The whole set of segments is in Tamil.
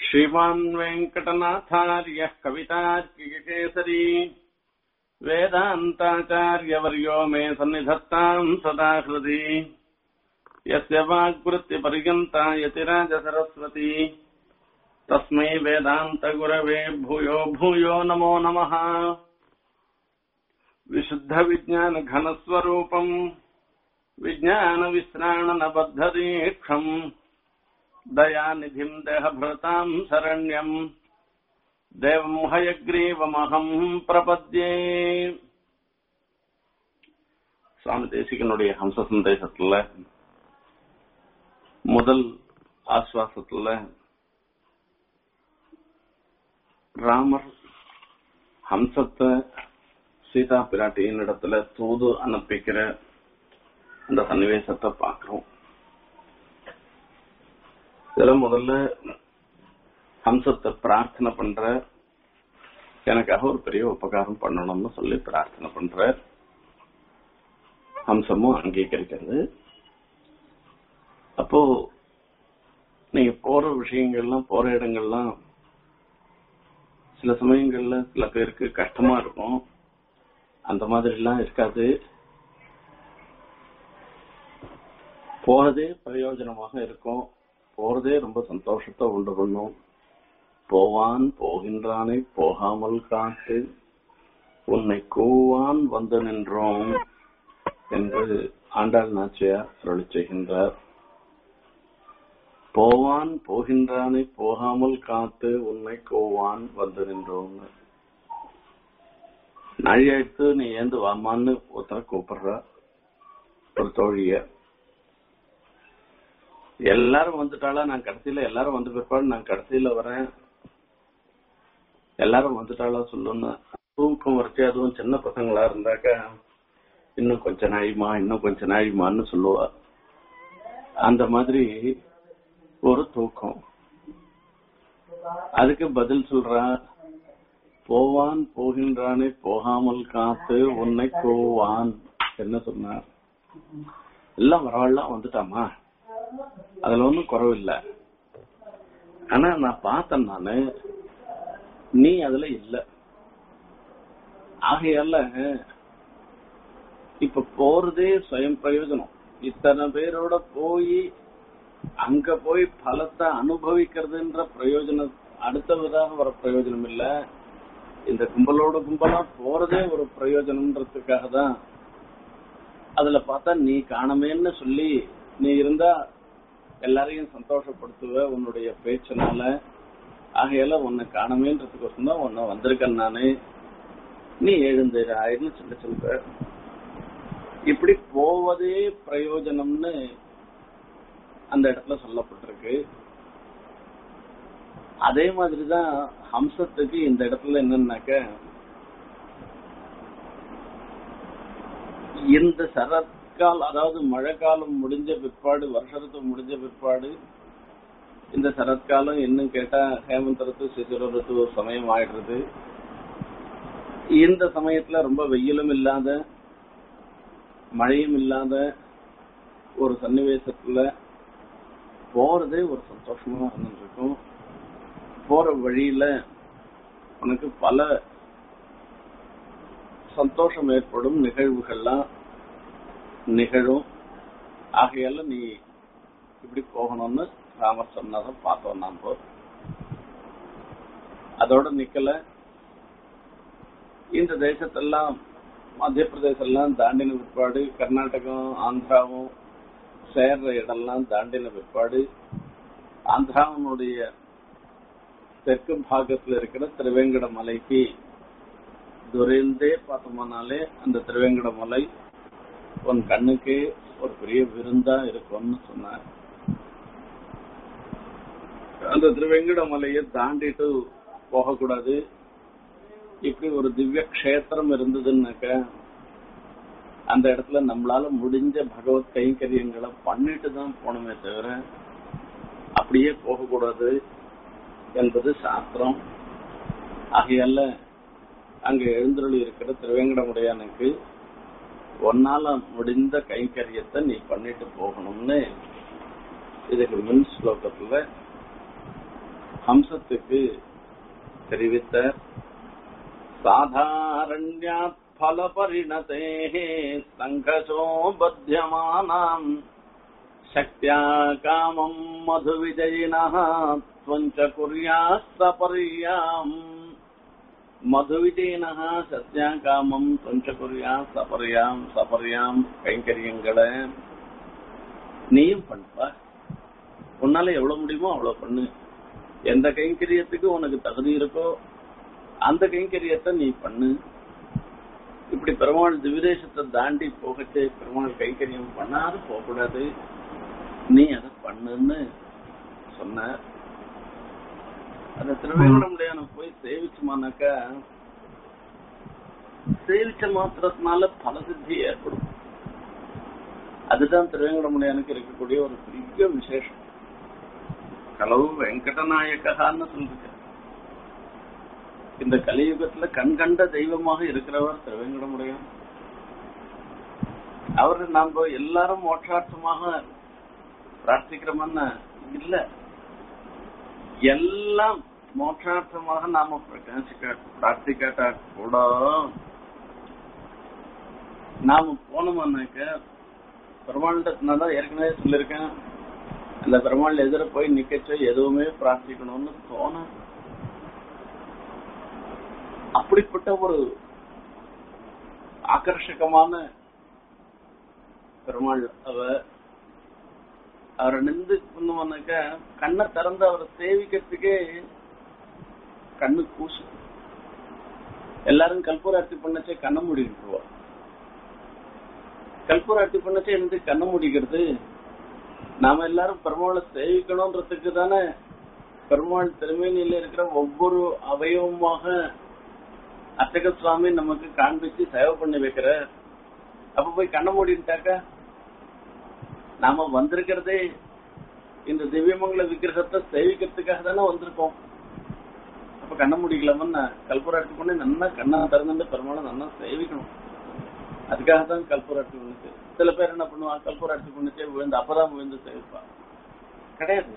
श्रीमान् वेङ्कटनाथार्यः कवितार्किकेसरी वेदान्ताचार्यवर्यो मे सन्निधत्ताम् सदा हृदि यस्य वाग्वृत्तिपर्यन्ता यतिराजसरस्वती तस्मै वेदान्तगुरवे भूयो भूयो नमो नमः विशुद्धविज्ञानघनस्वरूपम् विज्ञानविश्राणनबद्धदीक्षम् दयानिधिम् देहभृताम् शरण्यम् देवम् हयग्रीवमहम् பிரபத்யே சுவாமி தேசிகனுடைய ஹம்ச சந்தேசத்துல முதல் ஆஸ்வாசத்துல ராமர் ஹம்சத்தை சீதா பிராட்டியின் இடத்துல தூது அனுப்பிக்கிற அந்த சன்னிவேசத்தை பார்க்கிறோம் இதுல முதல்ல ஹம்சத்தை பிரார்த்தனை பண்ற எனக்காக ஒரு பெரிய உபகாரம் பண்ணணும்னு சொல்லி பிரார்த்தனை பண்ற ஹம்சமும் அங்கீகரிக்கிறது அப்போ நீங்க போற விஷயங்கள்லாம் போற இடங்கள்லாம் சில சமயங்கள்ல சில பேருக்கு கஷ்டமா இருக்கும் அந்த மாதிரி எல்லாம் இருக்காது போறதே பிரயோஜனமாக இருக்கும் போறதே ரொம்ப சந்தோஷத்தை உண்டு பண்ணும் போவான் போகின்றானை போகாமல் காட்டு உன்னை கூவான் வந்து நின்றோம் என்று ஆண்டாள் நாச்சியார் அருளி செய்கின்றார் போவான் போகின்றானை போகாமல் காத்து உன்னை கோவான் வந்து நின்றோம் நாழி எடுத்து நீ ஏந்து வாமான்னு ஒருத்தர கூப்பிடுற ஒரு தோழிய எல்லாரும் வந்துட்டாளா நான் கடைசியில எல்லாரும் வந்து பிற்பாடு நான் கடைசியில வரேன் எல்லாரும் வந்துட்டாளா சொல்லுன்னு தூக்கம் வரைச்சு அதுவும் சின்ன பசங்களா இருந்தாக்கா இன்னும் கொஞ்ச நாழிமா இன்னும் கொஞ்ச நாழிமான்னு சொல்லுவா அந்த மாதிரி ஒரு தூக்கம் அதுக்கு பதில் சொல்றா போவான் போகின்றானே போகாமல் காத்து உன்னை கோவான் என்ன சொன்னார் எல்லாம் வரவாள்லாம் வந்துட்டாமா அதுல ஒன்றும் குறவில்லை ஆனா நான் பார்த்தேன் நானு நீ அதுல இல்ல ஆகையால இப்ப போறதே சுயம் பிரயோஜனம் இத்தனை பேரோட போய் அங்க போய் பலத்தை அனுபவிக்கிறதுன்ற பிரயோஜனம் அடுத்தவதாக வர பிரயோஜனம் இல்ல இந்த கும்பலோட கும்பலா போறதே ஒரு பிரயோஜனம்ன்றதுக்காக தான் அதுல பார்த்தா நீ காணமேன்னு சொல்லி நீ இருந்தா எல்லாரையும் சந்தோஷப்படுத்துவ உன்னுடைய பேச்சினால ஆகையால உன்னை காணமேன்றதுக்கோசம் தான் உன்னை வந்திருக்கேன் நானு நீ எழுந்துரு ஆயிரம் சொல்ல சொல்ற இப்படி போவதே பிரயோஜனம்னு அந்த இடத்துல சொல்லப்பட்டிருக்கு அதே மாதிரிதான் ஹம்சத்துக்கு இந்த இடத்துல என்னன்னாக்க இந்த சரத்கால் அதாவது மழை காலம் முடிஞ்ச பிற்பாடு வருஷத்து முடிஞ்ச பிற்பாடு இந்த சரத்காலம் இன்னும் கேட்டா ஹேமந்த் ரித்து சிசுர ரித்து சமயம் ஆயிடுறது இந்த சமயத்துல ரொம்ப வெயிலும் இல்லாத மழையும் இல்லாத ஒரு சன்னிவேசத்துல போறதே ஒரு சந்தோஷமா இருந்துருக்கும் போற வழியில உனக்கு பல சந்தோஷம் ஏற்படும் நிகழ்வுகள்லாம் நிகழும் ஆகையால நீ இப்படி போகணும்னு ராமர் சொன்னதை பார்த்தோம் நாம அதோட நிக்கல இந்த தேசத்தெல்லாம் மத்திய பிரதேசெல்லாம் தாண்டின பிற்பாடு கர்நாடகம் ஆந்திராவும் சேர்ற இடம்லாம் தாண்டின பிற்பாடு ஆந்திராவினுடைய தெற்கு பாகத்துல இருக்கிற திருவேங்கட மலைக்கு துரைந்தே பார்த்தோம்னாலே அந்த திருவேங்கட மலை உன் கண்ணுக்கு ஒரு பெரிய விருந்தா இருக்கும்னு சொன்னார் அந்த திருவேங்கட மலையை தாண்டிட்டு போகக்கூடாது இப்படி ஒரு திவ்ய கஷேத்திரம் இருந்ததுன்னாக்க அந்த இடத்துல நம்மளால முடிஞ்ச பகவத் கைங்கரியங்களை பண்ணிட்டு தான் போனோமே தவிர அப்படியே போகக்கூடாது என்பது சாஸ்திரம் ஆகையால அங்க எழுந்தருளி இருக்கிற திருவேங்கடமுடையானுக்கு ஒன்னால முடிந்த கைங்கரியத்தை நீ பண்ணிட்டு போகணும்னு இதுக்கு முன் ஸ்லோகத்துல ஹம்சத்துக்கு தெரிவித்த சாதாரண்யாத் फलपरिणते सङ्घशो बध्यमानाम् शक्त्या कामम् मधुविजयिनः त्वञ्च कुर्याः सपर्याम् மதுவிஜயனகா சத்யா காமம் தொஞ்ச குறியா சபரியாம் சபரியாம் கைங்கரியங்களை நீயும் பண்ணுப்பா உன்னால எவ்வளவு முடியுமோ அவ்வளவு பண்ணு எந்த கைங்கரியத்துக்கு உனக்கு தகுதி இருக்கோ அந்த கைங்கரியத்தை நீ பண்ணு இப்படி பெருமாள் திவிதேசத்தை தாண்டி போகச்சு பெருமாள் கைங்கரியம் பண்ணாது போகக்கூடாது நீ அதை பண்ணுன்னு சொன்ன அந்த திருவேங்கடமுடையான போய் சேவிச்சுமானாக்கா சேவிச்ச மாத்திரத்தினால பல சித்தி ஏற்படும் அதுதான் திருவேங்கடமுடையானுக்கு இருக்கக்கூடிய ஒரு பெரிய விசேஷம் களவு வெங்கடநாயக்கான்னு சொல்லிருக்க இந்த கலியுகத்துல கண்கண்ட தெய்வமாக இருக்கிறவர் திருவேங்கடமுடையான் அவரு நாம எல்லாரும் மோட்சார்த்தமாக பிரார்த்திக்கிறோம்னு இல்ல எல்லாம் மோட்சார்த்தமாக நாம பிரகாசிக்க பிரார்த்திக்காட்டா கூட நாம போனோம்னாக்க பெருமாள்கிட்ட தான் ஏற்கனவே சொல்லியிருக்கேன் அந்த பெருமாள் எதிர போய் நிக்கச்சோ எதுவுமே பிரார்த்திக்கணும்னு தோணும் அப்படிப்பட்ட ஒரு ஆக்கர்ஷகமான பெருமாள் அவ அவரை நின்று பண்ணோம்னாக்க கண்ணை திறந்து அவரை சேவிக்கிறதுக்கே கண்ணு கூசு எல்லாரும் கல்பூராட்சி பண்ணச்சே கண்ணை மூடிக்கிட்டுருவா கல்பூராட்சி பண்ணச்சே எனக்கு கண்ணை மூடிக்கிறது நாம எல்லாரும் பெருமாளை சேவிக்கணும்ன்றதுக்கு தானே பெருமாள் திருமேனியில இருக்கிற ஒவ்வொரு அவயவமாக அர்ச்சக சுவாமி நமக்கு காண்பிச்சு சேவை பண்ணி வைக்கிற அப்ப போய் கண்ண மூடிட்டாக்க நாம வந்திருக்கிறதே இந்த திவ்யமங்கல விக்கிரகத்தை சேவிக்கிறதுக்காக தானே வந்திருக்கோம் அப்ப கண்ண முடிக்கலாமன்னா கல்பூராட்சி பண்ணி நல்லா கண்ணா திறந்து பெருமாளை நல்லா சேவிக்கணும் அதுக்காக தான் கல்பூராட்சி பண்ணுச்சு சில பேர் என்ன பண்ணுவாங்க கல்பூராட்சி பண்ணிச்சே விழுந்து அப்பதான் விழுந்து சேவிப்பா கிடையாது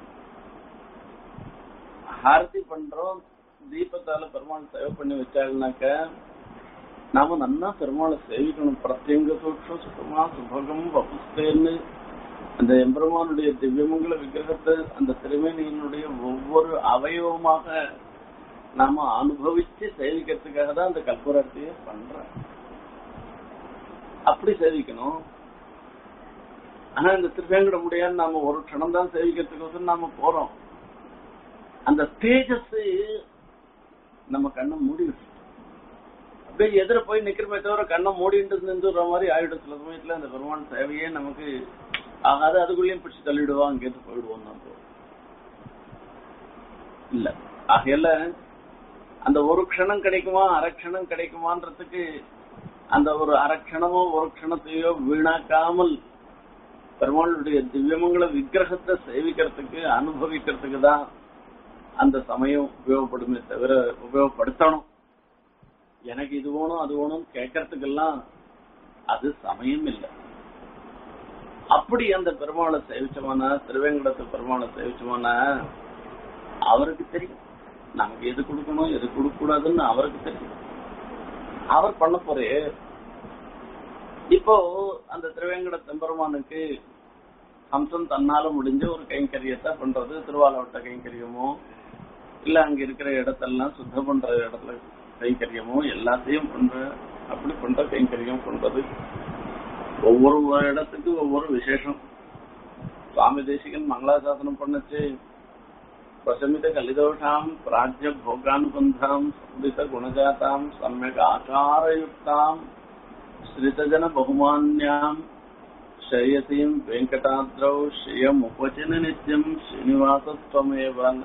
ஹாரதி பண்றோம் தீபத்தால பெருமாள் சேவை பண்ணி வச்சாங்கனாக்க நாம நன்னா பெருமாளை சேவிக்கணும் பிரத்யங்க சூட்சம் சுத்தமா சுபகம் வபுஸ்தேன்னு அந்த எம்பெருமானுடைய திவ்யமங்கல விக்கிரகத்தை அந்த திருமேனியினுடைய ஒவ்வொரு அவயவமாக நாம அனுபவிச்சு சேவிக்கிறதுக்காக தான் அந்த கல்பூரத்தையே பண்றேன் அப்படி சேவிக்கணும் ஆனா இந்த திருவேங்கட முடியாது நாம ஒரு க்ஷணம் தான் சேவிக்கிறதுக்கு நாம போறோம் அந்த தேஜஸ் நம்ம கண்ணை மூடி விட்டு அப்படியே எதிர போய் நிக்கிறமே தவிர கண்ணை மூடிட்டு நின்றுற மாதிரி ஆயிடும் சில சமயத்துல அந்த பெருமாள் சேவையே நமக்கு ஆகாது அதுக்குள்ளேயும் பிடிச்சு தள்ளிடுவோம் அங்கேருந்து போயிடுவோம் நம்ம இல்ல ஆகையில அந்த ஒரு க்ஷணம் கிடைக்குமா அரை க்ஷணம் கிடைக்குமான்றதுக்கு அந்த ஒரு அரை க்ஷணமோ ஒரு க்ஷணத்தையோ வீணாக்காமல் பெருமாளுடைய திவ்யமங்கல விக்கிரகத்தை சேவிக்கிறதுக்கு அனுபவிக்கிறதுக்கு தான் அந்த சமயம் உபயோகப்படுமே தவிர உபயோகப்படுத்தணும் எனக்கு இது வேணும் அது வேணும் கேட்கறதுக்கெல்லாம் அது சமயம் இல்லை அப்படி அந்த பெருமாளை சேவிச்சோம்னா திருவேங்கடத்து பெருமாளை சேவிச்சோம்னா அவருக்கு தெரியும் நமக்கு எது கொடுக்கணும் எது கொடுக்க கூடாதுன்னு அவருக்கு தெரியும் அவர் பண்ண போறே இப்போ அந்த திருவேங்கட தெம்பெருமானுக்கு ஹம்சம் தன்னால முடிஞ்ச ஒரு கைங்கரியத்தை பண்றது திருவாலவட்ட கைங்கரியமோ இல்ல அங்க இருக்கிற இடத்தெல்லாம் சுத்தம் பண்ற இடத்துல கைங்கரியமோ எல்லாத்தையும் பண்ற அப்படி பண்ற கைங்கரியம் பண்றது ஒவ்வொரு இடத்துக்கு ஒவ்வொரு விசேஷம் சுவாமி தேசிகன் மங்களாசாசனம் பண்ணச்சு பிரசமித கலிதோஷாம் பிராஜ்ய போகானுபந்தாம் சுதித குணஜாத்தாம் சமயக் ஆச்சாரயுக்தாம் ஸ்ரிதஜன பகுமான்யாம் ஸ்ரேயசீம் வெங்கடாத்ரௌ ஸ்ரீயம் உபச்சின நித்தியம் ஸ்ரீனிவாசத்வமேவன்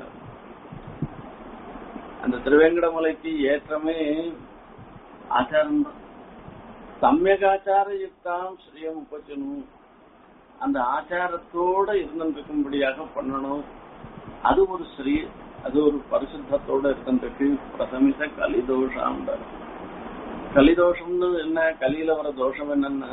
அந்த திருவேங்கடமலைக்கு ஏற்றமே ஆச்சாரம் சமயகாச்சார யுக்தாம் ஸ்ரீயம் உபச்சனும் அந்த ஆச்சாரத்தோட இருந்திருக்கும்படியாக பண்ணணும் அது ஒரு ஸ்ரீ அது ஒரு பரிசுத்தத்தோட இருந்திருக்கு பிரசமித கலிதோஷம் கலிதோஷம்னு என்ன கலியில வர தோஷம் என்னன்னா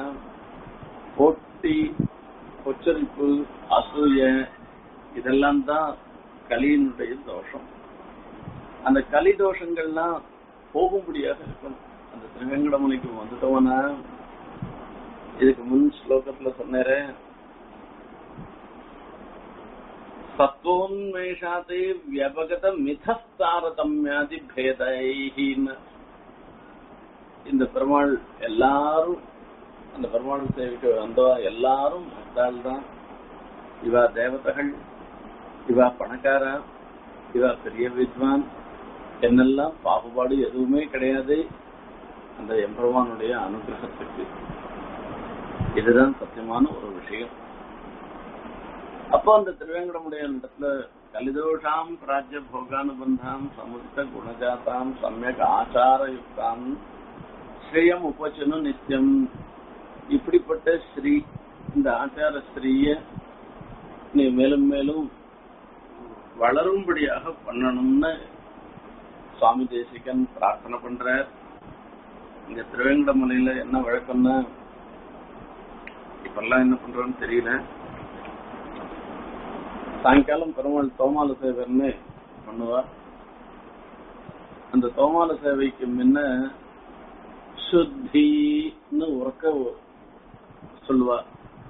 போட்டி பொச்சரிப்பு அசூய இதெல்லாம் தான் கலியினுடைய தோஷம் அந்த கலி தோஷங்கள்லாம் போகும்படியாக இருக்கணும் அந்த திருவேங்கடமுனைக்கு வந்துட்டோம்னா இதுக்கு முன் ஸ்லோகத்துல சொன்னேரே சத்வோன்மேஷாத்தை வியபகத மிதஸ்தாரதமியாதி பேதைன்னு இந்த பெருமாள் எல்லாரும் அந்த பெருமாள் சேவைக்கு வந்தவா எல்லாரும் பக்தாள் தான் இவா தேவதைகள் இவா பணக்காரா இவா பெரிய வித்வான் என்னெல்லாம் பாகுபாடு எதுவுமே கிடையாது அந்த எம்பெருமானுடைய அனுகிரகத்துக்கு இதுதான் சத்தியமான ஒரு விஷயம் அப்போ அந்த திருவேங்கடமுடைய இடத்துல கலிதோஷாம் பிராஜ்ய போகானுபந்தாம் சமுதித குணஜாதாம் சமயக் ஆச்சாரயுக்தாம் ஸ்ரீயம் உபச்சனு நித்தியம் இப்படிப்பட்ட ஸ்ரீ இந்த ஆச்சார ஸ்ரீய நீ மேலும் மேலும் வளரும்படியாக பண்ணணும்னு சுவாமி தேசிகன் பிரார்த்தனை பண்ற இங்க திருவேங்கடமலையில என்ன வழக்கம்னா இப்பெல்லாம் என்ன பண்றோம்னு தெரியல சாயங்காலம் பெருமாள் தோமால சேவைன்னு பண்ணுவா அந்த தோமால சேவைக்கு முன்ன சுத்தின்னு உறக்க சொல்லுவா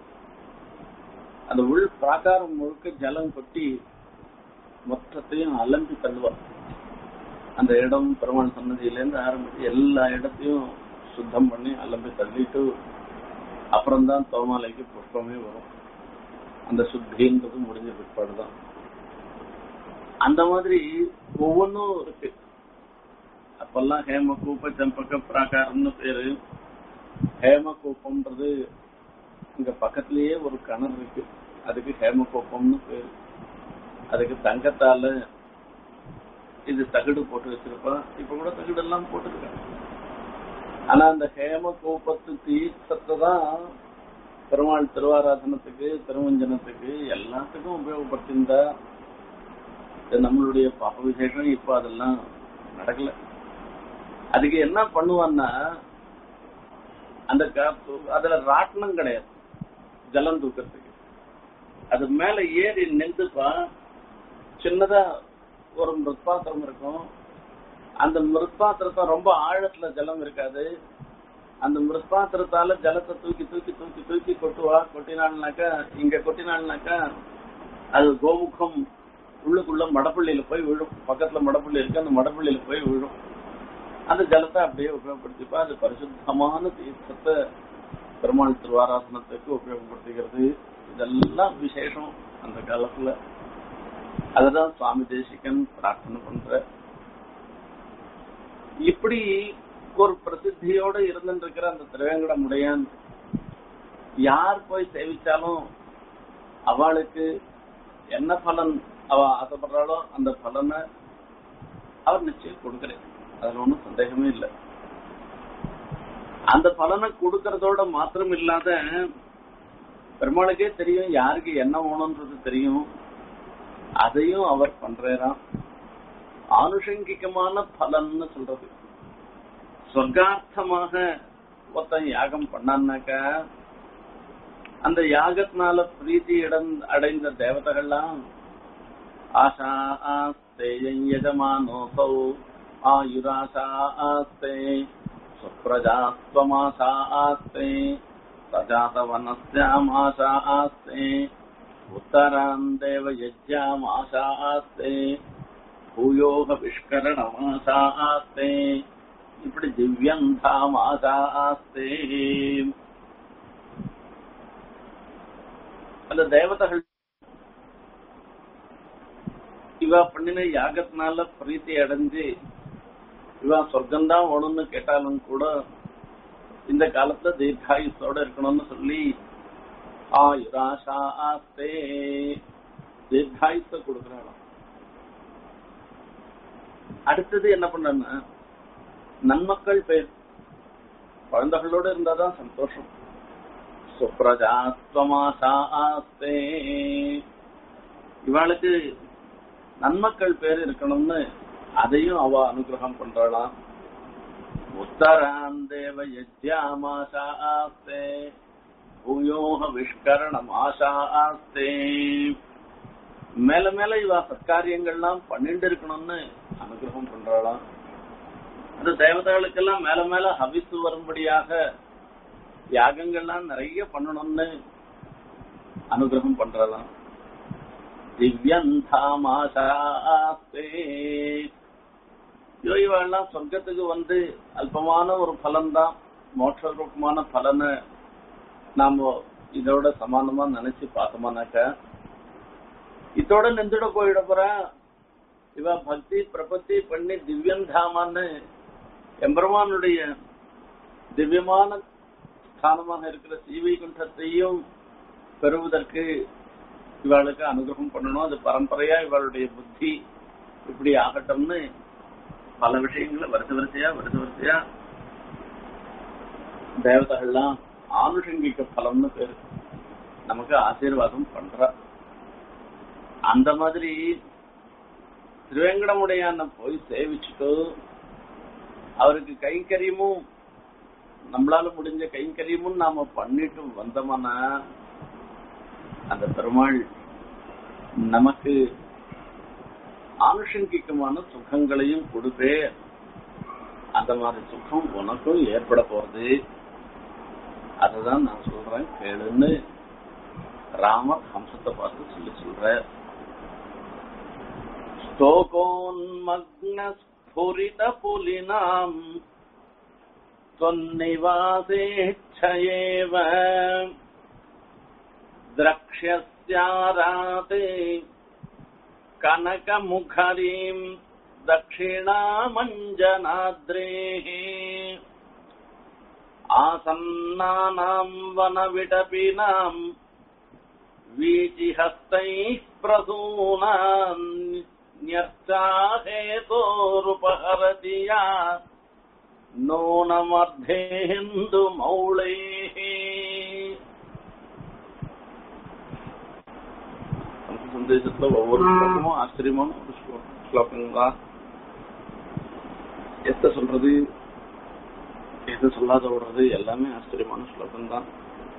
அந்த உள் பிராகாரம் முழுக்க ஜலம் கொட்டி மொத்தத்தையும் அலம்பி தள்ளுவா அந்த இடம் பெருமாள் சன்னதியிலேருந்து ஆரம்பிச்சு எல்லா இடத்தையும் சுத்தம் பண்ணி அலம்பி தள்ளிட்டு அப்புறம்தான் தோமாலைக்கு புஷ்பமே வரும் அந்த சுத்தின்றது முடிஞ்ச பிற்பாடுதான் அந்த மாதிரி ஒவ்வொன்றும் இருக்கு அப்பெல்லாம் ஹேம கூப்ப செம்பக்க பிராகாரம்னு பேரு ஹேம கூப்பம்ன்றது இங்க பக்கத்திலேயே ஒரு கிணறு இருக்கு அதுக்கு ஹேம கூப்பம்னு பேரு அதுக்கு தங்கத்தால இது தகடு போட்டு வச்சிருப்பா இப்ப கூட தகடு எல்லாம் போட்டுருக்காங்க ஆனா அந்த ஹேம கூப்பத்து தீர்த்தத்தை தான் பெருமாள் திருவாராதனத்துக்கு திருமஞ்சனத்துக்கு எல்லாத்துக்கும் உபயோகப்படுத்தியிருந்தா இது நம்மளுடைய பாப்ப விசேஷம் இப்ப அதெல்லாம் நடக்கல அதுக்கு என்ன பண்ணுவான்னா அந்த கா- அதுல ராட்டினம் கிடையாது ஜலம் தூக்கிறதுக்கு அது மேல ஏறி நின்றுப்பா சின்னதா ஒரு மிருத்பாத்திரம் இருக்கும் அந்த மிருத்பாத்திரத்தை ரொம்ப ஆழத்துல ஜலம் இருக்காது அந்த மிருத்பாத்திரத்தால ஜலத்தை தூக்கி தூக்கி தூக்கி தூக்கி கொட்டுவா கொட்டினாள்னாக்கா இங்க கொட்டினாள்னாக்கா அது கோமுகம் உள்ளுக்குள்ள மடப்பள்ளியில போய் விழும் பக்கத்துல மடப்பள்ளி இருக்கு அந்த மடப்பள்ளியில போய் விழும் அந்த ஜலத்தை அப்படியே உபயோகப்படுத்திப்பா அது பரிசுத்தமான தீர்த்தத்தை பெருமாள் திருவாராசனத்துக்கு உபயோகப்படுத்திக்கிறது இதெல்லாம் விசேஷம் அந்த காலத்துல அதுதான் சுவாமி தேசிகன் பிரார்த்தனை பண்ற இப்படி ஒரு பிரசித்தியோட இருந்துட்டு அந்த திருவேங்கட முடையான் யார் போய் சேவிச்சாலும் அவளுக்கு என்ன பலன் அவ ஆசைப்படுறாளோ அந்த பலனை அவர் நிச்சயம் கொடுக்கிறேன் அதுல ஒன்றும் சந்தேகமே இல்லை அந்த பலனை கொடுக்கறதோட மாத்திரம் இல்லாத பெருமாளுக்கே தெரியும் யாருக்கு என்ன வேணும்ன்றது தெரியும் அதையும் அவர் பண்றாராம் ஆனுஷங்கிகமான பலன்னு சொல்றது சொர்க்கார்த்தமாக ஒருத்தன் யாகம் பண்ணான்னாக்கா அந்த யாகத்தினால பிரீத்தி இடம் அடைந்த தேவதைகள்லாம் ஆஷா ஆஸ்தே யஜமானோசௌ ஆயுராஷா ஆஸ்தே சுப்ரஜாஸ்வமாஷா ஆஸ்தே सजातवनस्यामाशा आस्ते उत्तरान् देवयज्ञामाशा आस्ते भूयोः विष्करणमाशा आस्ते இப்படி திவ்யந்தாமாசா ஆஸ்தே அந்த தேவதைகள் இவா பண்ணின யாகத்தினால பிரீத்தி அடைஞ்சு இவா சொர்க்கம்தான் வேணும்னு கேட்டாலும் கூட இந்த காலத்துல தீர்காயுசோட இருக்கணும்னு சொல்லி ஆயுராஷா ஆஸ்தே தீர்காயுச கொடுக்கறாங்க அடுத்தது என்ன பண்ணா நன்மக்கள் பேர் குழந்தைகளோட இருந்தாதான் சந்தோஷம் சுப்ரஜாஸ்வமாசா ஆஸ்தே இவாளுக்கு நன்மக்கள் பேர் இருக்கணும்னு அதையும் அவ அனுகிரகம் பண்றாளாம் उत्तरान् देव यज्ञामाशा आस्ते भूयोः विष्करणमाशा आस्ते மேல மேல இவ சத்காரியங்கள்லாம் பண்ணிட்டு இருக்கணும்னு அனுகிரகம் பண்றாளாம் அந்த தேவதைகளுக்கெல்லாம் மேல மேல ஹவிசு வரும்படியாக யாகங்கள்லாம் நிறைய பண்ணணும்னு அனுகிரகம் பண்றதாம் திவ்யந்தாமாசாஸ்தே இவையெல்லாம் சொர்க்கத்துக்கு வந்து அல்பமான ஒரு பலன்தான் மோட்ச ரூபமான பலனை நாம இதோட சமானமா நினைச்சு பார்த்தோம்னாக்க இதோட நின்றுட போயிட போற இவ பக்தி பிரபத்தி பண்ணி திவ்யந்தாமான்னு எம்பெருமானுடைய திவ்யமான ஸ்தானமாக இருக்கிற சீவைகுண்டத்தையும் பெறுவதற்கு இவளுக்கு அனுகிரகம் பண்ணணும் அது பரம்பரையா இவளுடைய புத்தி இப்படி ஆகட்டும்னு பல விஷயங்களை வருஷ வரிசையா வருஷ வரிசையா தேவதைகள்லாம் ஆனுஷங்கிக்க பலம்னு பேரு நமக்கு ஆசீர்வாதம் பண்ற அந்த மாதிரி திருவேங்கடமுடையான போய் சேவிச்சுட்டு அவருக்கு கைங்கரியமும் நம்மளால முடிஞ்ச கைங்கரியமும் நாம பண்ணிட்டு வந்தோம்னா அந்த பெருமாள் நமக்கு ஆனுஷங்கிகமான சுகங்களையும் கொடுப்பே அந்த மாதிரி சுகம் உனக்கும் ஏற்பட போறது அதுதான் நான் சொல்றேன் கேளுன்னு ராமர் ஹம்சத்தை பார்த்து சொல்லி சொல்ற ஸ்தோகோன்மக்ன ஸ்புரித புலினாம் त्वन्निवासेच्छयेव द्रक्ष्यस्याराते कनकमुखरीम् दक्षिणामञ्जनाद्रेः आसन्नानाम् वनविटपिनाम् वीचिहस्तैः प्रसूनान् न्यर्चाहेतोरुपहरति या நூனமர்த்தேந்து மௌளே சந்தேசத்துல ஒவ்வொரு ஸ்லோகமும் ஆச்சரியமான ஒரு ஸ்லோகம் தான் எத்த சொல்றது எது சொல்லாத விடுறது எல்லாமே ஆச்சரியமான ஸ்லோகம் தான்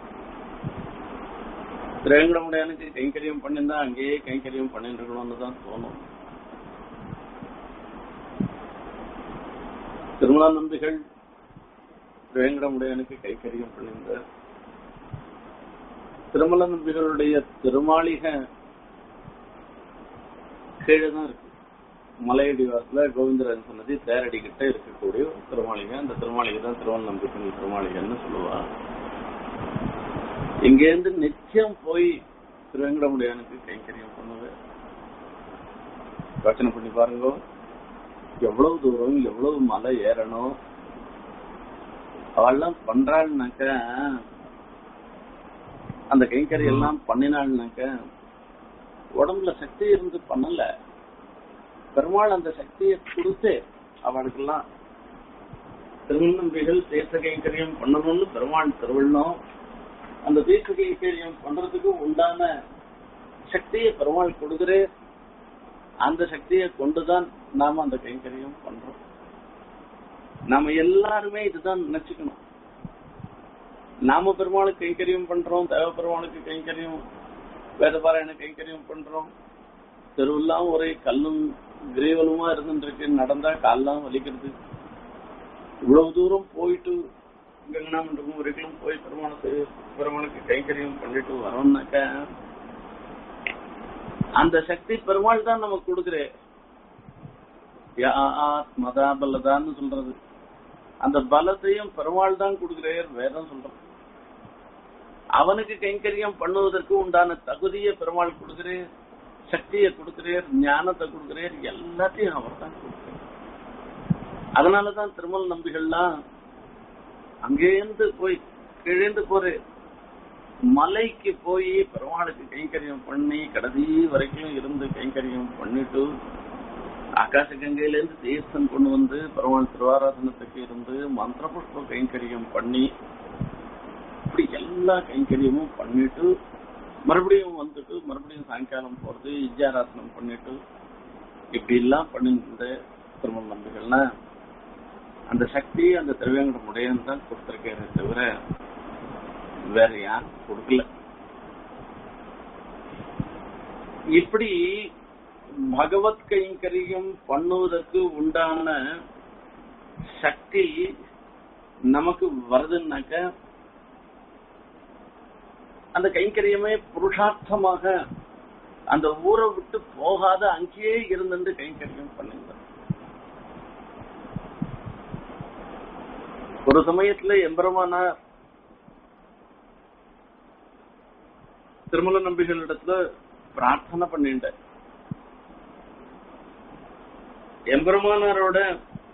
திரேங்கடமுடையானுக்கு கைங்கரியம் பண்ணிருந்தா அங்கேயே கைங்கரியம் பண்ணிட்டு இருக்கணும்னு தான் தோணும் திருமலா நம்பிகள் வேங்கடமுடையனுக்கு கைக்கரியம் பண்ணியிருந்த திருமல நம்பிகளுடைய திருமாளிகை கீழே தான் இருக்கு மலையடி வாசல கோவிந்தராஜன் சொன்னது தேரடி கிட்ட இருக்கக்கூடிய ஒரு திருமாளிகை அந்த திருமாளிகை தான் திருவண்ண நம்பிக்கை திருமாளிகைன்னு சொல்லுவா இங்கேருந்து நிச்சயம் போய் திருவேங்கடமுடையானுக்கு கைங்கரியம் பண்ணுவேன் யோசனை பண்ணி பாருங்க எவ்வளவு தூரம் எவ்வளவு மலை ஏறணும் அவெல்லாம் பண்றாள்னாக்க அந்த கைங்கறி எல்லாம் பண்ணினாள்னாக்க உடம்புல சக்தி இருந்து பண்ணல பெருமாள் அந்த சக்தியை கொடுத்து அவளுக்கெல்லாம் திருநம்பிகள் தீர்த்த கைங்கரியம் பண்ணணும்னு பெருமாள் திருவள்ளம் அந்த தீர்த்த கைங்கரியம் பண்றதுக்கு உண்டான சக்தியை பெருமாள் கொடுக்குறே அந்த சக்தியை கொண்டுதான் நாம அந்த கைங்கரியம் பண்றோம் நாம எல்லாருமே இதுதான் நினைச்சுக்கணும் நாம பெருமாளுக்கு கைங்கரியம் பண்றோம் தேவ பெருமாளுக்கு கைங்கரியம் வேதபாராயண கைங்கரியம் பண்றோம் தெருவெல்லாம் ஒரே கல்லும் கிரீவலுமா இருந்துட்டு இருக்கு நடந்தா கால்லாம் வலிக்கிறது இவ்வளவு தூரம் போயிட்டு கங்கனா மண்டபம் வரைக்கும் போய் பெருமாளுக்கு பெருமாளுக்கு கைங்கரியம் பண்ணிட்டு வரோம்னாக்க அந்த சக்தி பெருமாள் தான் நமக்கு கொடுக்குறே ஆத்மதா பலதான்னு சொல்றது அந்த பலத்தையும் பெருமாள் தான் கொடுக்கிறேர் வேதம் சொல்றது அவனுக்கு கைங்கரியம் பண்ணுவதற்கு உண்டான தகுதியை பெருமாள் கொடுக்கிறேர் சக்தியை கொடுக்கிறேர் ஞானத்தை கொடுக்கிறேர் எல்லாத்தையும் அவர் தான் கொடுக்கிறார் அதனாலதான் திருமல் நம்பிகள்லாம் அங்கேருந்து போய் கிழந்து போற மலைக்கு போய் பெருமாளுக்கு கைங்கரியம் பண்ணி கடைசி வரைக்கும் இருந்து கைங்கரியம் பண்ணிட்டு ஆகாச கங்கையில இருந்து தீர்த்தம் கொண்டு வந்து பெருமாள் திருவாராதனத்துக்கு இருந்து மந்திர புஷ்ப கைங்கரியம் பண்ணி இப்படி எல்லா கைங்கரியமும் பண்ணிட்டு மறுபடியும் வந்துட்டு மறுபடியும் சாயங்காலம் போறது வித்யாராசனம் பண்ணிட்டு இப்படி எல்லாம் பண்ணிட்டு திருமண நம்பிகள்னா அந்த சக்தி அந்த திரவியங்கட முடையன் தான் கொடுத்திருக்காரு தவிர வேற யாரும் கொடுக்கல இப்படி பகவத் கைங்கரியம் பண்ணுவதற்கு உண்டான சக்தி நமக்கு வருதுன்னாக்க அந்த கைங்கரியமே புருஷார்த்தமாக அந்த ஊரை விட்டு போகாத அங்கேயே இருந்துட்டு கைங்கரியம் பண்ணுங்க ஒரு சமயத்துல எம்பெருமானார் திருமல நம்பிகளிடத்துல பிரார்த்தனை பண்ணிட்ட எம்பெருமானாரோட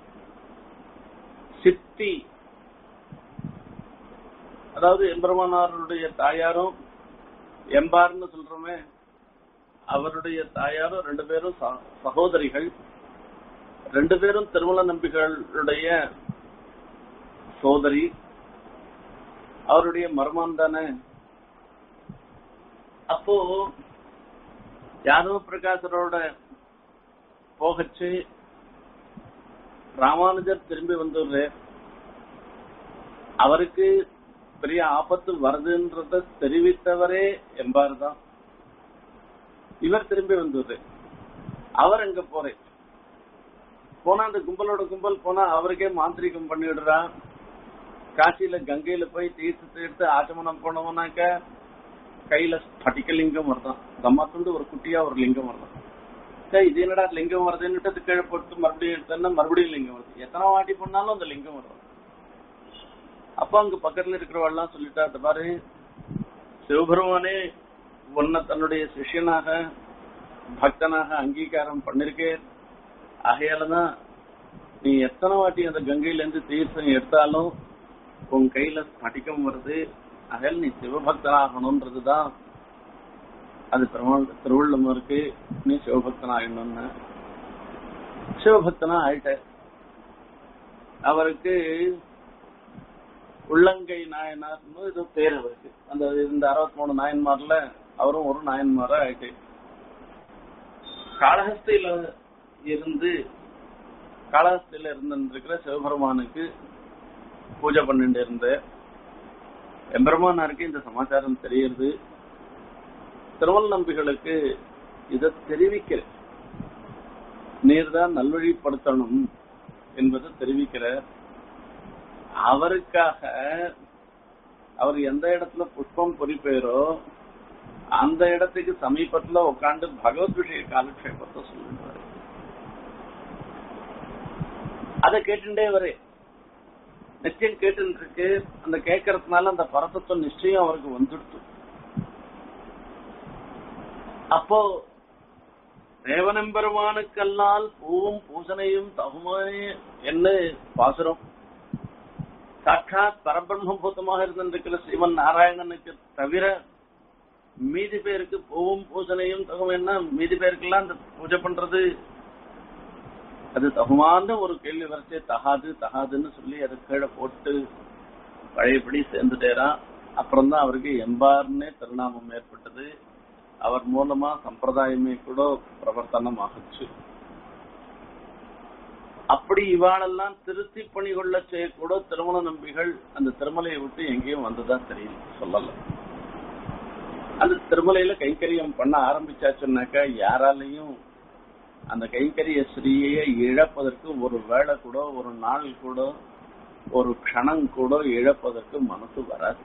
சித்தி அதாவது எம்பெருமானாருடைய தாயாரும் எம்பார்னு சொல்றோமே அவருடைய தாயாரும் ரெண்டு பேரும் ச- சகோதரிகள் ரெண்டு பேரும் திருமல நம்பிகளுடைய சோதரி அவருடைய மர்மம் தானே அப்போ யாதவ பிரகாசரோட போகச்சு ராமானுஜர் திரும்பி வந்துடுறார் அவருக்கு பெரிய ஆபத்து வருதுன்றத தெரிவித்தவரே எம்பார் தான் இவர் திரும்பி வந்துடுறார் அவர் எங்க போறேன் போனா அந்த கும்பலோட கும்பல் போனா அவருக்கே மாந்திரிகம் பண்ணிடுறான் காசியில கங்கையில போய் தீர்த்தத்தை எடுத்து ஆச்சமனம் போனோம்னாக்க கையில ஸ்பட்டிகலிங்கம் வருதான் கம்மாத்துண்டு ஒரு குட்டியா ஒரு லிங்கம் வருதான் சரி இது என்னடா லிங்கம் வருதுன்னுட்டு அது கீழே போட்டு மறுபடியும் எடுத்தோம்னா மறுபடியும் லிங்கம் வருது எத்தனை வாட்டி பண்ணாலும் அந்த லிங்கம் வரும் அப்ப அங்க பக்கத்துல இருக்கிறவெல்லாம் சொல்லிட்டா "இந்த பாரு சிவபெருமானே உன்னை தன்னுடைய சிஷ்யனாக பக்தனாக அங்கீகாரம் பண்ணிருக்கேன் ஆகையாலதான் நீ எத்தனை வாட்டி அந்த கங்கையில இருந்து தீர்த்தம் எடுத்தாலும் உன் கையில ஸ்பட்டிகம் வருது ஆகையால நீ சிவபக்தனாகணும்ன்றதுதான் அது பெருமாள் திருவள்ளம் இருக்கு நீ சிவபக்தனா ஆயிடணும்னு சிவபக்தனா ஆயிட்ட அவருக்கு உள்ளங்கை நாயனார்னு இது பேர் அவருக்கு அந்த இந்த அறுபத்தி மூணு நாயன்மார்ல அவரும் ஒரு நாயன்மாரா ஆயிட்டு காளஹஸ்தியில இருந்து காளஹஸ்தியில இருந்திருக்கிற சிவபெருமானுக்கு பூஜை பண்ணிட்டு இருந்த எம்பெருமானாருக்கு இந்த சமாச்சாரம் தெரியுது திருவள் நம்பிகளுக்கு இதை தெரிவிக்கிற நீர்தான் நல்வழிப்படுத்தணும் என்பதை தெரிவிக்கிற அவருக்காக அவர் எந்த இடத்துல புஷ்பம் பொறிப்பேரோ அந்த இடத்துக்கு சமீபத்துல உட்காந்து பகவத் விஷய காலக்ஷேபத்தை சொல்லுவாரு அதை கேட்டுட்டே வரே நிச்சயம் கேட்டு இருக்கு அந்த கேட்கறதுனால அந்த பரதத்துவம் நிச்சயம் அவருக்கு வந்துடுத்து அப்போ தேவனம்பெருமானுக்கல்லால் பூவும் பூசனையும் தகுமே என்ன பாசுரம் சாட்சாத் பரபிரம்மபூதமாக இருந்திருக்கிற சிவன் நாராயணனுக்கு தவிர மீதி பேருக்கு பூவும் பூசனையும் தகுமைன்னா மீதி பேருக்கெல்லாம் அந்த பூஜை பண்றது அது தகுமான ஒரு கேள்வி வரைச்சே தகாது தகாதுன்னு சொல்லி அதை கீழே போட்டு பழையபடி சேர்ந்துட்டேரான் அப்புறம் தான் அவருக்கு எம்பார்னே திருநாமம் ஏற்பட்டது அவர் மூலமா சம்பிரதாயமே கூட பிரவர்த்தனம் ஆகுச்சு அப்படி இவாளெல்லாம் திருத்தி பணி கொள்ள செய்யக்கூட திருமண நம்பிகள் அந்த திருமலையை விட்டு எங்கேயும் வந்ததா தெரியல சொல்லல அந்த திருமலையில கைங்கரியம் பண்ண ஆரம்பிச்சாச்சுன்னாக்கா யாராலையும் அந்த கைங்கரிய ஸ்ரீயை இழப்பதற்கு ஒரு வேளை கூட ஒரு நாள் கூட ஒரு க்ஷணம் கூட இழப்பதற்கு மனசு வராது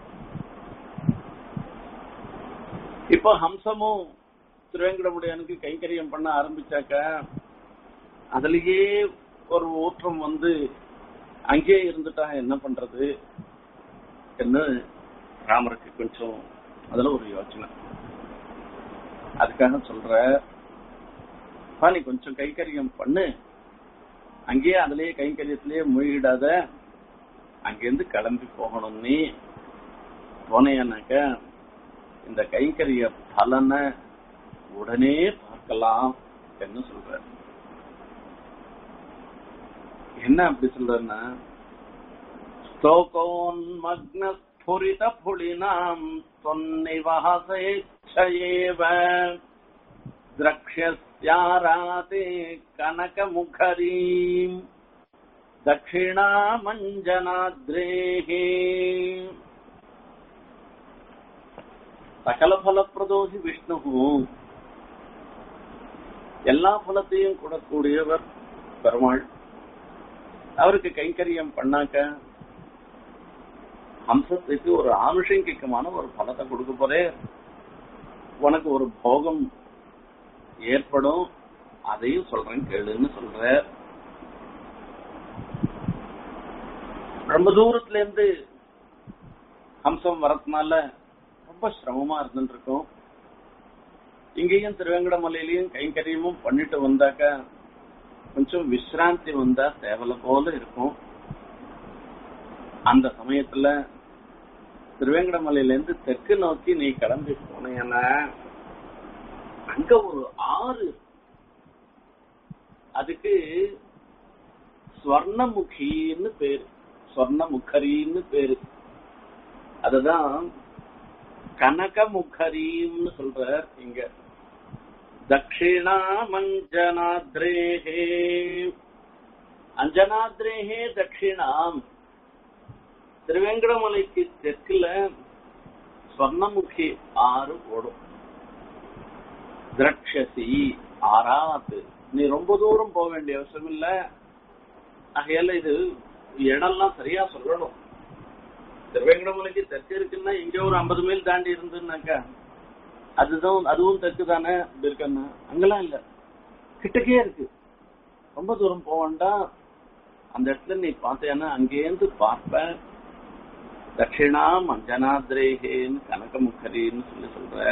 இப்போ ஹம்சமும் திருவேங்கடமுடையானுக்கு கைங்கரியம் பண்ண ஆரம்பிச்சாக்க அதுலயே ஒரு ஊற்றம் வந்து அங்கேயே இருந்துட்டா என்ன பண்றது என்ன ராமருக்கு கொஞ்சம் அதுல ஒரு யோசனை அதுக்காக சொல்ற "பா, நீ கொஞ்சம் கைக்கரியம் பண்ணு அங்கேயே அதுலயே கைங்கரியத்திலேயே மூழ்கிடாத அங்கிருந்து கிளம்பி போகணும் நீ போனேன்னாக்க இந்த கைங்கரிய பலனை உடனே பார்க்கலாம் என்ன சொல்ற என்ன அப்படி சொல்றன்னா ஸ்தோகோன்மக்ன ஸ்புரித புலினாம் தொன்னிவாசேச்சயேவ द्रक्ष्यस्याराते कनकमुखरीम् दक्षिणामञ्जनाद्रेः सकलफलप्रदो हि विष्णुः எல்லா பலத்தையும் கூடக்கூடியவர் பெருமாள் அவருக்கு கைங்கரியம் பண்ணாக்க ஹம்சத்துக்கு ஒரு ஆனுஷங்கிகமான ஒரு பலத்தை கொடுக்க போறே உனக்கு ஒரு போகம் ஏற்படும் அதையும் சொல்றேன் கேளுன்னு சொல்ற ரொம்ப தூரத்துல இருந்து ஹம்சம் வரதுனால ரொம்ப சிரமமா இருந்துட்டு இருக்கும் இங்கேயும் திருவேங்கடமலையிலயும் கைங்கரியமும் பண்ணிட்டு வந்தாக்க கொஞ்சம் விசிராந்தி வந்தா தேவலை போல இருக்கும் அந்த சமயத்துல திருவேங்கடமலையில இருந்து தெற்கு நோக்கி நீ கிளம்பி போனீங்கன்னா அங்க ஒரு ஆறு அதுக்கு ஸ்வர்ணமுகின்னு பேரு ஸ்வர்ணமுகரின்னு பேரு அதுதான் கனகமுகரின்னு சொல்ற இங்க தட்சிணா மஞ்சனாத்ரேஹே அஞ்சனாத்ரேஹே தட்சிணாம் திருவேங்கடமலைக்கு தெற்குல ஸ்வர்ணமுகி ஆறு ஓடும் திரட்சசி ஆறாத்து நீ ரொம்ப தூரம் போக வேண்டிய அவசியம் இல்ல ஆகையால இது இடம்லாம் சரியா சொல்லணும் திருவேங்கடமலைக்கு தெற்கு இருக்குன்னா இங்க ஒரு ஐம்பது மைல் தாண்டி இருந்துன்னாக்கா அதுதான் அதுவும் தெற்கு தானே இப்படி இருக்கன்னா அங்கெல்லாம் இல்ல கிட்டக்கே இருக்கு ரொம்ப தூரம் போக வேண்டாம் அந்த இடத்துல நீ பார்த்தேன்னா அங்கேருந்து பார்ப்ப தட்சிணா மஞ்சனாத்ரேகேன்னு கனகமுகரின்னு சொல்லி சொல்ற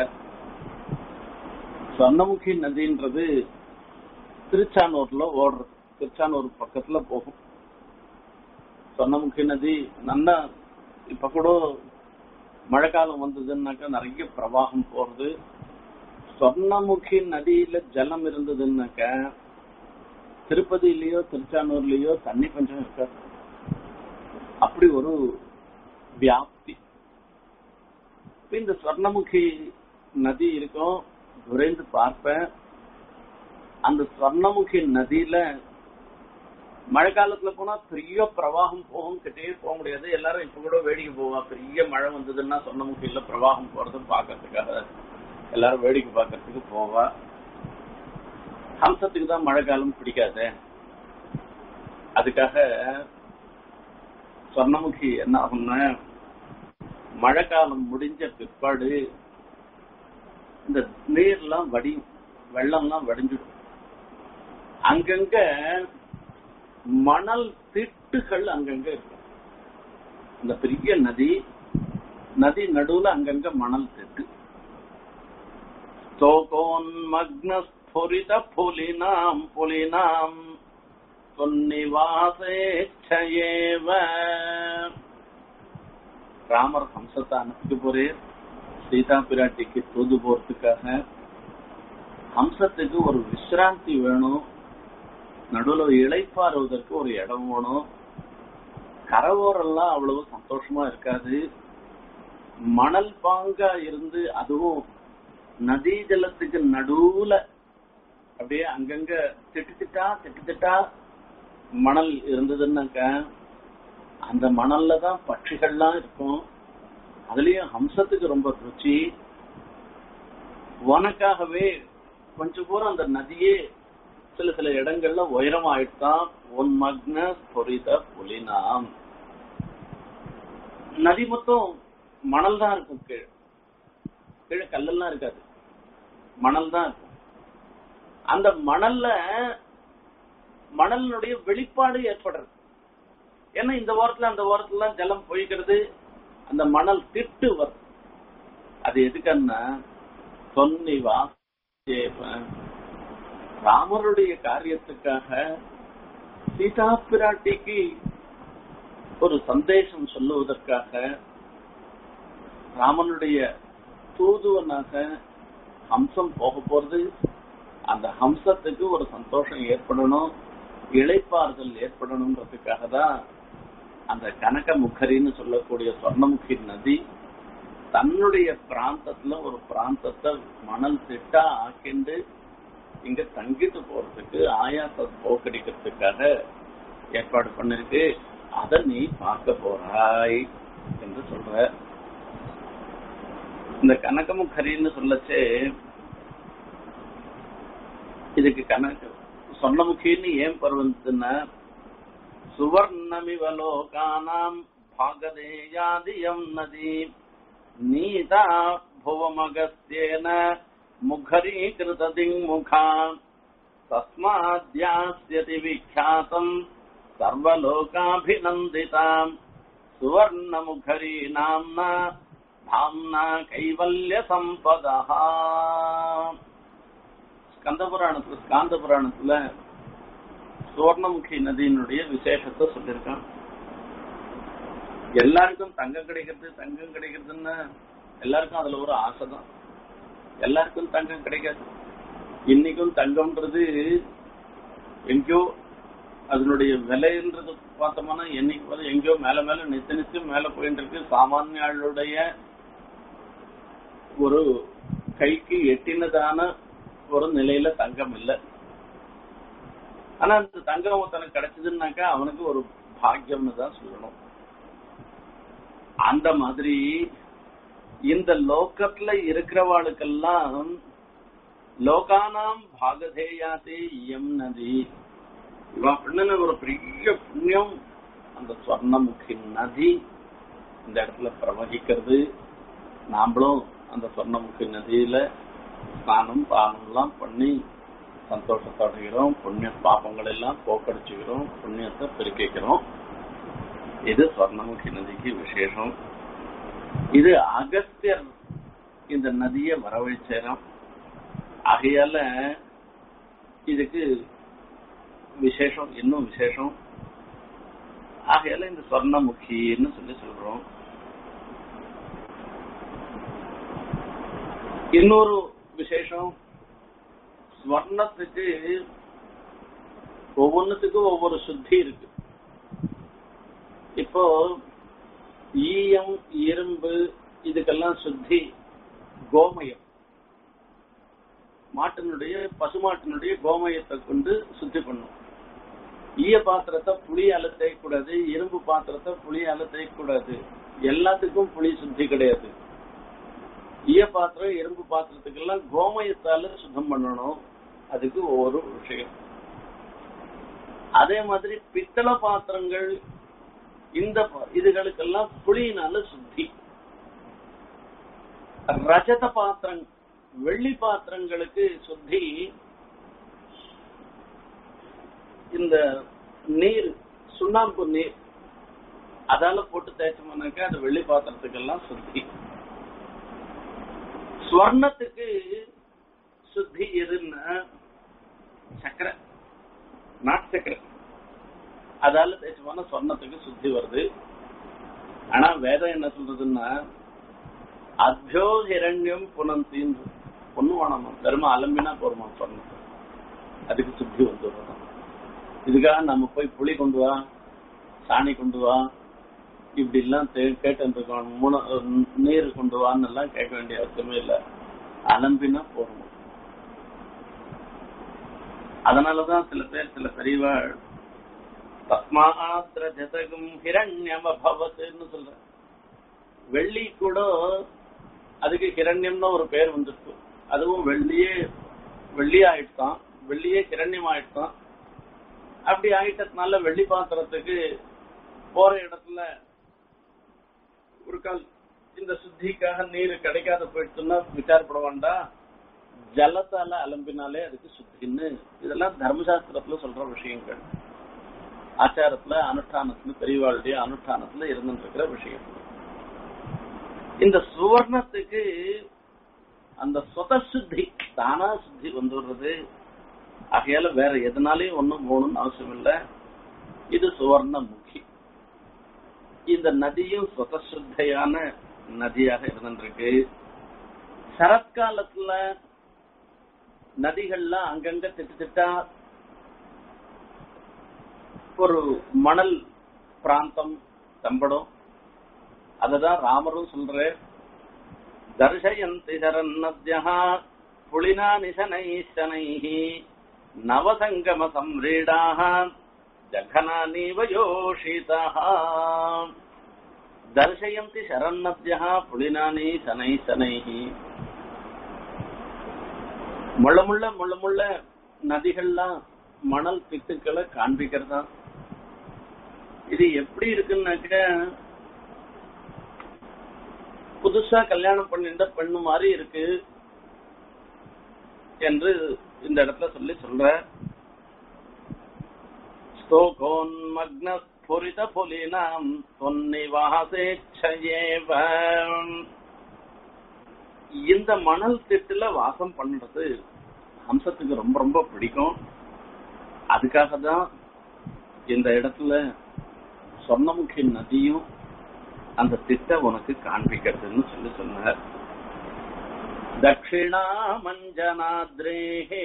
சொர்ணமுகி நதின்றது திருச்சானூர்ல ஓடுறது திருச்சானூர் பக்கத்துல போகும் சொர்ணமுகி நதி நல்லா இப்ப கூட மழைக்காலம் வந்ததுன்னாக்கா நிறைய பிரவாகம் போறது சொர்ணமுகி நதியில ஜலம் இருந்ததுன்னாக்க திருப்பதியிலயோ திருச்சானூர்லயோ தண்ணி பஞ்சம் இருக்காது அப்படி ஒரு வியாப்தி இப்ப இந்த ஸ்வர்ணமுகி நதி இருக்கும் விரைந்து பார்ப்பேன் அந்த ஸ்வர்ணமுகி நதியில மழை காலத்துல போனா பெரிய பிரவாகம் போகும் கிட்டே போக முடியாது எல்லாரும் இப்ப கூட வேடிக்கை போவா பெரிய மழை வந்ததுன்னா சொன்னமுக்கில பிரவாகம் போறது பாக்கிறதுக்காக எல்லாரும் வேடிக்கை பார்க்கறதுக்கு போவா ஹம்சத்துக்கு தான் மழை காலம் பிடிக்காது அதுக்காக சொர்ணமுகி என்ன ஆகும்னா மழை காலம் முடிஞ்ச பிற்பாடு இந்த நீர்லாம் வடியும் வெள்ளம்லாம் வடிஞ்சிடும் அங்கங்க மணல் திட்டுகள் அங்கங்க இருக்கும் இந்த பெரிய நதி நதி நடுவுல அங்கங்க மணல் திட்டு ஸ்தோகோன்மக்னஸ்புரித புலினாம் புலினாம் தொன்னிவாசேச்சயேவ ராமர் ஹம்சத்தை அனுப்பிட்டு போறேன் சீதா பிராட்டிக்கு தூது போறதுக்காக ஹம்சத்துக்கு ஒரு விசிராந்தி வேணும் நடுவுல இழைப்பாறுவதற்கு ஒரு இடம் வேணும் கரவோரெல்லாம் அவ்வளவு சந்தோஷமா இருக்காது மணல் பாங்கா இருந்து அதுவும் நதி ஜலத்துக்கு நடுவுல அப்படியே அங்கங்க திட்டு திட்டா திட்டு திட்டா மணல் இருந்ததுன்னாக்க அந்த மணல்ல தான் பட்சிகள்லாம் இருக்கும் அதுலயும் ஹம்சத்துக்கு ரொம்ப ருச்சி உனக்காகவே கொஞ்சம் தூரம் அந்த நதியே சில சில இடங்கள்ல உயரம் ஆயிடுதான் உன் மக்ன பொரித புலினாம் நதி மொத்தம் மணல் தான் இருக்கும் கீழே கீழே கல்லெல்லாம் இருக்காது மணல் தான் இருக்கும் அந்த மணல்ல மணலினுடைய வெளிப்பாடு ஏற்படுறது ஏன்னா இந்த ஓரத்துல அந்த ஓரத்துல ஜலம் போய்க்கிறது அந்த மணல் திட்டு வருது அது எதுக்குன்னா சொன்னிவா ராமருடைய காரியத்துக்காக சீதா பிராட்டிக்கு ஒரு சந்தேசம் சொல்லுவதற்காக ராமனுடைய தூதுவனாக ஹம்சம் போக போறது அந்த ஹம்சத்துக்கு ஒரு சந்தோஷம் ஏற்படணும் இழைப்பாறுதல் ஏற்படணுன்றதுக்காக தான் அந்த கனக முகரின்னு சொல்லக்கூடிய சொர்ணமுகி நதி தன்னுடைய பிராந்தத்துல ஒரு பிராந்தத்தை மணல் திட்டா ஆக்கிண்டு இங்க தங்கிட்டு போறதுக்கு ஆயாச போக்கடிக்கிறதுக்காக ஏற்பாடு பண்ணிருக்கு அத நீ பார்க்க போறாய் என்று சொல்ற இந்த கனகமுகரின்னு சொல்லச்சே இதுக்கு கணக்கு சொர்ணமுகின்னு ஏன் பருவத்துன்னா சுவர்ணமிவ லோகானாம் பாகதேயாதியம் நதி நீதா புவமகஸ்தேன முகரீகிருததிங்முகா தஸ்மாத்யாஸ்யதி விக்யாதம் சர்வலோகாபிநந்திதாம் சுவர்ணமுகரி நாம்னா தாம்னா கைவல்ய சம்பதா ஸ்கந்த புராணத்துல ஸ்காந்த புராணத்துல சுவர்ணமுகி நதியினுடைய விசேஷத்தை சொல்லியிருக்கான் எல்லாருக்கும் தங்கம் கிடைக்கிறது தங்கம் கிடைக்கிறதுன்னு எல்லாருக்கும் அதுல ஒரு ஆசை தான் எல்லாருக்கும் தங்கம் கிடைக்காது இன்னைக்கும் தங்கம்ன்றது எங்கேயோ அதனுடைய விலைன்றது பார்த்தோம்னா என்னைக்கு போல எங்கேயோ மேல மேல நித்து நித்து மேல போயிட்டு இருக்கு சாமானியாளுடைய ஒரு கைக்கு எட்டினதான ஒரு நிலையில தங்கம் இல்லை ஆனா அந்த தங்கம் ஒருத்தனுக்கு கிடைச்சதுன்னாக்கா அவனுக்கு ஒரு பாக்கியம்னு தான் சொல்லணும் அந்த மாதிரி இந்த லோக்கத்துல இருக்கிறவாளுக்கெல்லாம் லோகானாம் பாகதேயாதே எம் நதி இவன் பண்ணின ஒரு பெரிய புண்ணியம் அந்த சொர்ணமுகி நதி இந்த இடத்துல பிரவகிக்கிறது நாமளும் அந்த சொர்ணமுகி நதியில ஸ்நானம் பானம் எல்லாம் பண்ணி சந்தோஷத்தை அடைகிறோம் புண்ணிய பாபங்கள் எல்லாம் போக்கடிச்சுக்கிறோம் புண்ணியத்தை பெருக்கிக்கிறோம் இது சொர்ணமுகி நதிக்கு விசேஷம் இது அகஸ்தியர் இந்த நதியை வரவழைச்சாராம் ஆகையால இதுக்கு விசேஷம் இன்னும் விசேஷம் ஆகையால இந்த சொர்ணமுகின்னு சொல்லி சொல்றோம் இன்னொரு விசேஷம் ஸ்வர்ணத்துக்கு ஒவ்வொன்றுத்துக்கும் ஒவ்வொரு சுத்தி இருக்கு இப்போ ஈயம் இரும்பு இதுக்கெல்லாம் சுத்தி கோமயம் மாட்டினுடைய பசுமாட்டினுடைய கோமயத்தை கொண்டு சுத்தி பண்ணும் ஈய பாத்திரத்தை புளியால தேய்க்கூடாது இரும்பு பாத்திரத்தை புளியால தேய்க்கூடாது எல்லாத்துக்கும் புளி சுத்தி கிடையாது ஈய பாத்திரம் இரும்பு பாத்திரத்துக்கெல்லாம் கோமயத்தால சுத்தம் பண்ணணும் அதுக்கு ஒவ்வொரு விஷயம் அதே மாதிரி பித்தளை பாத்திரங்கள் இந்த இதுகளுக்கெல்லாம் புளியினால சுத்தி ரஜத பாத்திரம் வெள்ளி பாத்திரங்களுக்கு சுத்தி இந்த நீர் சுண்ணாம்பு நீர் அதால போட்டு தேய்ச்சோம்னாக்கா அது வெள்ளி பாத்திரத்துக்கெல்லாம் சுத்தி ஸ்வர்ணத்துக்கு சுத்தி எதுன்னா சக்கரை நாட்டு சக்கரை அதால தேய்ச்சோம்னா சொர்ணத்துக்கு சுத்தி வருது ஆனா வேதம் என்ன சொல்றதுன்னா அத்தியோ ஹிரண்யம் புனந்தின்னு பொண்ணு வேணாமா தர்ம அலம்பினா போருமா சொர்ணத்தை அதுக்கு சுத்தி வந்துடும் இதுக்காக நம்ம போய் புளி கொண்டு வா சாணி கொண்டு வா இப்படி எல்லாம் கேட்டு மூணு நீர் கொண்டு வான்னு எல்லாம் கேட்க வேண்டிய அவசியமே இல்லை அலம்பினா போறோம் அதனாலதான் சில பேர் சில பெரியவா தஸ்மாத்திர ஜதகும் ஹிரண்யம் அபவத்துன்னு சொல்ற வெள்ளி கூட அதுக்கு ஹிரண்யம்னு ஒரு பேர் வந்துருக்கு அதுவும் வெள்ளியே வெள்ளி ஆயிடுதான் வெள்ளியே ஹிரண்யம் ஆயிடுதான் அப்படி ஆயிட்டதுனால வெள்ளி பாத்திரத்துக்கு போற இடத்துல ஒரு கால் இந்த சுத்திக்காக நீர் கிடைக்காத போயிடுச்சுன்னா விசாரப்பட வேண்டாம் ஜலத்தால அலம்பினாலே அதுக்கு சுத்தின்னு இதெல்லாம் தர்மசாஸ்திரத்துல சொல்ற விஷயங்கள் ஆச்சாரத்துல அனுஷ்டானத்துல பெரியவாளுடைய அனுஷ்டானத்துல இருந்துட்டு இருக்கிற விஷயம் இந்த சுவர்ணத்துக்கு அந்த சொத சுத்தி தானா சுத்தி வந்துடுறது ஆகையால வேற எதனாலையும் ஒண்ணும் போகணும்னு அவசியம் இல்லை இது சுவர்ண முகி இந்த நதியும் சுதசுத்தையான நதியாக இருந்துருக்கு சரத்காலத்துல நதிகள்லாம் அங்கங்க திட்டு திட்டா ஒரு மணல் பிராந்தம் தம்படும் அததான் ராமரும் சொல்ற தர்ஷயந்தி சரநத்யா புலினா நிசனை சனைஹி நவசங்கம சம்ரீடாக ஜகனானீவ யோஷிதः தர்ஷயந்தி சரநத்யா புலினானி சனை சனைஹி முள்ள முள்ள முள்ள முள்ள நதிகள்லாம் மணல் திட்டுக்களை காண்பிக்கிறதா இது எப்படி இருக்குன்னாக்க புதுசா கல்யாணம் பண்ணிட்ட பெண்ணு மாதிரி இருக்கு என்று இந்த இடத்துல சொல்லி சொல்ற ஸ்தோகோன்மக்ன ஸ்புரித புலினாம் தொன்னிவாசேச்சயேவ இந்த மணல் திட்டுல வாசம் பண்றது ஹம்சத்துக்கு ரொம்ப ரொம்ப பிடிக்கும் அதுக்காக தான் இந்த இடத்துல சொர்ணமுகி நதியும் அந்த திட்ட உனக்கு காண்பிக்கிறதுன்னு சொல்லி சொன்னார் தட்சிணா மஞ்சனாத்ரேஹே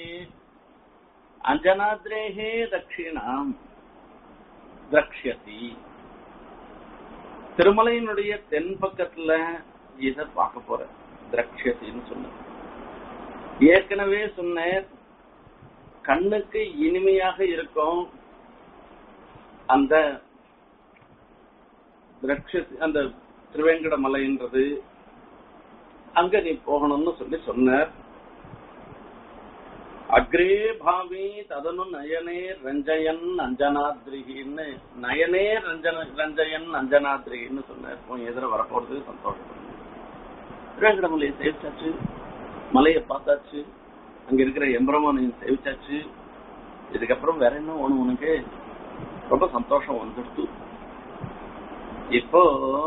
அஞ்சனாத்ரேஹே தட்சிணாம் திரக்ஷதி திருமலையினுடைய தென் பக்கத்துல இத பார்க்க போற திரக்ஷத்தின்னு சொன்ன ஏற்கனவே சொன்னேன் கண்ணுக்கு இனிமையாக இருக்கும் அந்த திரக்ஷ அந்த திருவேங்கட மலைன்றது அங்க நீ போகணும்னு சொல்லி சொன்னார் அக்ரே பாவி ததனு நயனே ரஞ்சயன் அஞ்சனாத்ரிகின்னு நயனே ரஞ்சன ரஞ்சயன் அஞ்சனாத்ரிகின்னு சொன்னார் உன் எதிர வரப்போறது சந்தோஷம் திருவேங்கட மலையை சேவிச்சாச்சு மலையை பார்த்தாச்சு அங்க இருக்கிற எம்பரமானையும் சேவிச்சாச்சு இதுக்கப்புறம் வேற என்ன ஒண்ணு உனக்கு ரொம்ப சந்தோஷம் வந்துடுத்து இப்போ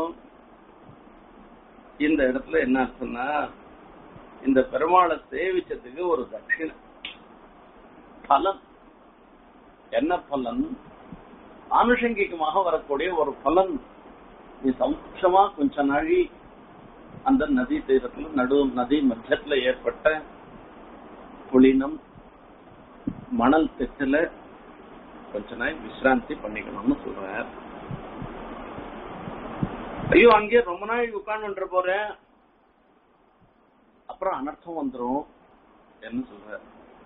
இந்த இடத்துல என்ன அர்த்தம்னா இந்த பெருமாளை சேவிச்சதுக்கு ஒரு தட்சிணை பலன் என்ன பலன் ஆனுஷங்கிகமாக வரக்கூடிய ஒரு பலன் நீ சந்தோஷமா கொஞ்ச நாழி அந்த நதி தீரத்துல நடு நதி மத்தியத்துல ஏற்பட்ட புலினம் மணல் திட்டுல கொஞ்ச நாள் விசிராந்தி பண்ணிக்கணும்னு சொல்றார் ஐயோ அங்கே ரொம்ப நாள் உட்கார்ந்து போறேன் அப்புறம் அனர்த்தம் வந்துரும் என்ன சொல்ற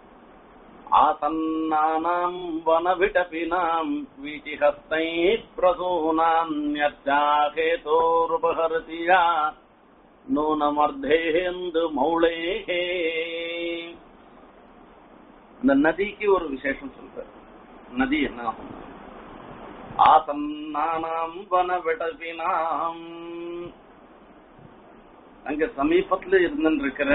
ஆசன்னானாம் வனவிடபினாம் வீட்டிஹஸ்தை பிரசூனாம் யர்ச்சாகேதோருபஹரதியா நூனமர்த்தேந்து மௌளேஹே இந்த நதிக்கு ஒரு விசேஷம் சொல்ற நதி என்ன ஆகும் ஆசன்னானாம் வனவிடபினாம் அங்க சமீபத்துல இருந்துட்டு இருக்கிற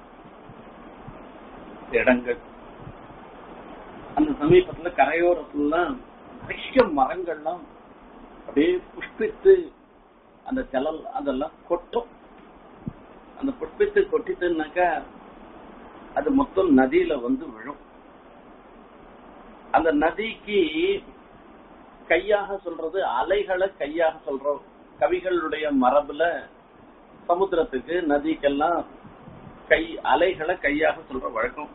இடங்கள் அந்த சமீபத்துல கரையோரத்துல நிறைய மரங்கள்லாம் அப்படியே புஷ்பித்து அந்த ஜலல் அதெல்லாம் கொட்டும் அந்த புஷ்பித்து கொட்டிட்டுனாக்கா அது மொத்தம் நதியில வந்து விழும் அந்த நதிக்கு கையாக சொல்றது அலைகளை கையாக சொல்றோம் கவிகளுடைய மரபுல சமுத்திரத்துக்கு நதிக்கெல்லாம் கை அலைகளை கையாக சொல்ற வழக்கம்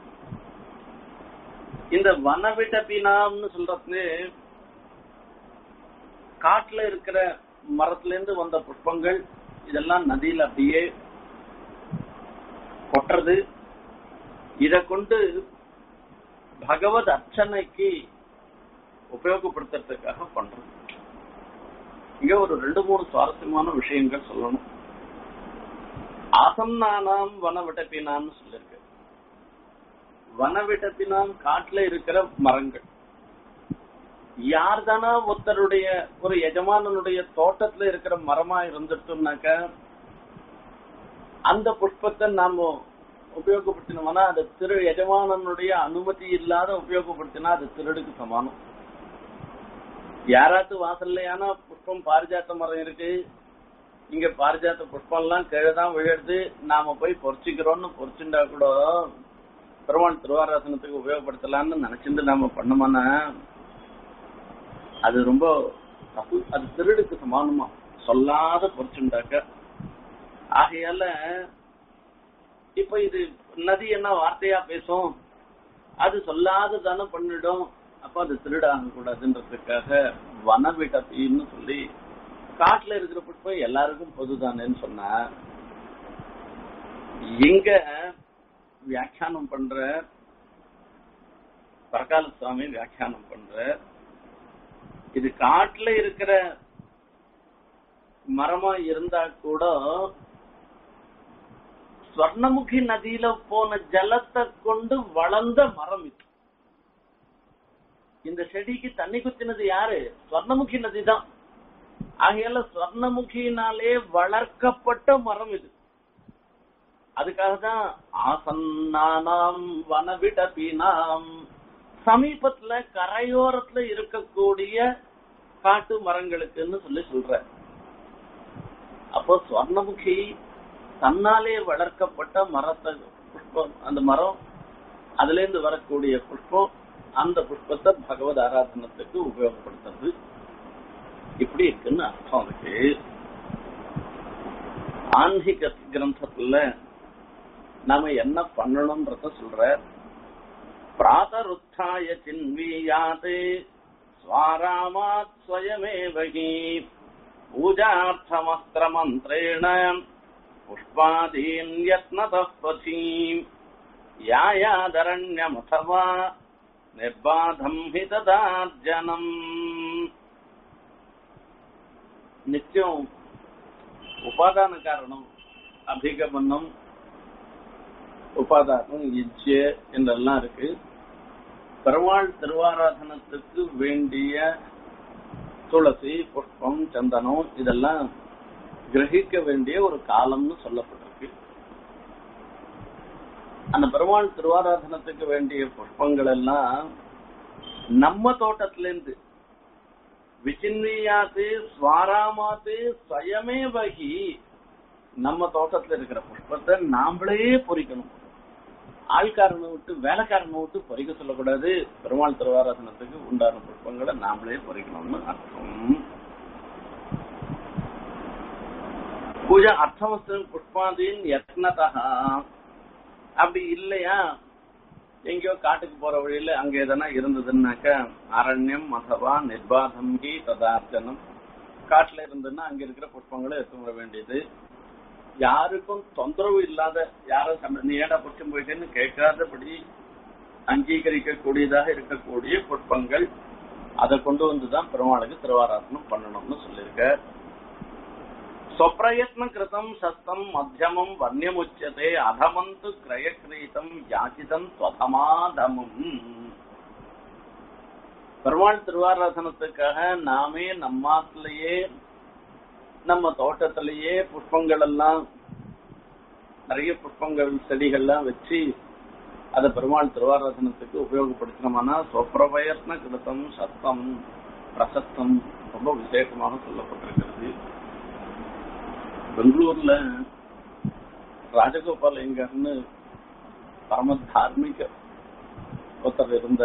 இந்த வனவிடபினாம்னு சொல்றது காட்டுல இருக்கிற மரத்துல இருந்து வந்த புஷ்பங்கள் இதெல்லாம் நதியில அப்படியே கொட்டுறது இத கொண்டு பகவத் அர்ச்சனைக்கு உபயோகப்படுத்துறதுக்காக பண்றது இங்க ஒரு ரெண்டு மூணு சுவாரஸ்யமான விஷயங்கள் சொல்லணும் ஆசம்னானாம் வனவிடப்பினான்னு சொல்லிருக்கு வனவிடப்பினாம் காட்டுல இருக்கிற மரங்கள் யார் தானா ஒருத்தருடைய ஒரு எஜமானனுடைய தோட்டத்துல இருக்கிற மரமா இருந்துட்டோம்னாக்க அந்த புஷ்பத்தை நாம உபயோகப்படுத்தினோம்னா அது திரு எஜமானனுடைய அனுமதி இல்லாத உபயோகப்படுத்தினா அது திருடுக்கு சமானம் யாராத்து வாசல்லையான புஷ்பம் பாரிஜாத்த மரம் இருக்கு இங்க பாரிஜாத்த புஷ்பம் எல்லாம் கீழே தான் விழுது நாம போய் பொறிச்சுக்கிறோம்னு பொறிச்சுண்டா கூட பெருமாள் திருவாராசனத்துக்கு உபயோகப்படுத்தலாம்னு நினைச்சிட்டு நாம பண்ணோம்னா அது ரொம்ப தப்பு அது திருடுக்கு சமானமா சொல்லாத பொறிச்சுண்டாக்க ஆகையால இப்ப இது நதி என்ன வார்த்தையா பேசும் அது சொல்லாத தானே பண்ணிடும் அப்ப அது திருடாக கூடாதுன்றதுக்காக வனவிடத்தின்னு சொல்லி காட்டுல இருக்கிற புஷ்பம் எல்லாருக்கும் பொதுதானேன்னு சொன்னா இங்க வியாக்கியானம் பண்ற பரகால சுவாமி வியாக்கியானம் பண்ற இது காட்டுல இருக்கிற மரமா இருந்தா கூட ஸ்வர்ணமுகி நதியில போன ஜலத்தை கொண்டு வளர்ந்த மரம் இது இந்த செடிக்கு தண்ணி குத்தினது யாரு ஸ்வர்ணமுகி நதி தான் ஆகையால ஸ்வர்ணமுகியினாலே வளர்க்கப்பட்ட மரம் இது அதுக்காக தான் ஆசன்னானாம் வனவிடபினாம் சமீபத்துல கரையோரத்துல இருக்கக்கூடிய காட்டு மரங்களுக்குன்னு சொல்லி சொல்ற அப்போ ஸ்வர்ணமுகி தன்னாலே வளர்க்கப்பட்ட மரத்தை புஷ்பம் அந்த மரம் அதுல இருந்து வரக்கூடிய புஷ்பம் அந்த புஷ்பத்தை பகவத் ஆராதனத்துக்கு உபயோகப்படுத்துறது இப்படி இருக்குன்னு அர்த்தம் இருக்கு ஆன்மீக கிரந்தத்துல நாம என்ன பண்ணணும்ன்றத சொல்ற பிராதருத்தாய சின்வீயாத் ஸ்வாராமாத் ஸ்வயமேவகி பூஜார்த்தமஸ்திர மந்திரேண புஷ்பாதீன் யத்னதः பதீம் யாயாதரண்யமதவா நிர்பாதம் ஹி ததார்ஜனம் நித்தியம் உபாதான காரணம் அபிகமனம் உபாதானம் இச்சை என்றெல்லாம் இருக்கு பெருமாள் திருவாராதனத்துக்கு வேண்டிய துளசி புஷ்பம் சந்தனம் இதெல்லாம் கிரகிக்க வேண்டிய ஒரு காலம்னு சொல்லப்பட்டிருக்கு அந்த பெருமாள் திருவாராதனத்துக்கு வேண்டிய புஷ்பங்கள் எல்லாம் நம்ம தோட்டத்திலிருந்து விசின்வியாத்து ஸ்வாராமாத்து ஸ்வயமே வகி நம்ம தோட்டத்துல இருக்கிற புஷ்பத்தை நாமளே பொறிக்கணும் ஆள்காரனை விட்டு வேலைக்காரனை விட்டு பொறிக்க சொல்லக்கூடாது பெருமாள் திருவாராதனத்துக்கு உண்டான புஷ்பங்களை நாமளே பொறிக்கணும்னு அர்த்தம் பூஜா அர்த்தமஸ்து புஷ்பாதீன் யத்னதா அப்படி இல்லையா எங்கேயோ காட்டுக்கு போற வழியில அங்க எதனா இருந்ததுன்னாக்க அரண்யம் மசவா நிர்பாதம் ஹி ததார்த்தனம் காட்டுல இருந்ததுன்னா அங்க இருக்கிற புஷ்பங்களை எடுத்து வர வேண்டியது யாருக்கும் தொந்தரவு இல்லாத யாரும் சண்டை, நீ ஏடா புஷ்பம் போயிட்டேன்னு கேட்காதபடி அங்கீகரிக்க கூடியதாக இருக்கக்கூடிய புஷ்பங்கள் அதை கொண்டு வந்துதான் பெருமாளுக்கு திருவாராசனம் பண்ணணும்னு சொல்லியிருக்க ஸ்வப்பிரயத்ன கிருதம் சஸ்தம் மத்தியமம் வன்யமுச்சதே அதமந்து கிரயக்கிரீதம் யாச்சிதம் ஸ்வதமாதமம் பெருமாள் திருவாராசனத்துக்காக நாமே நம்மாத்திலேயே நம்ம தோட்டத்திலேயே புஷ்பங்கள் எல்லாம் நிறைய புஷ்பங்கள் செடிகள்லாம் வச்சு அதை பெருமாள் திருவாராதனத்துக்கு உபயோகப்படுத்தினோம்னா சொப்ரபயத்ன கிருத்தம் சத்தம் பிரசத்தம் ரொம்ப விசேஷமாக சொல்லப்பட்டிருக்கிறது பெங்களூர்ல ராஜகோபால் எங்கர்னு பரம தார்மிக ஒருத்தர் இருந்த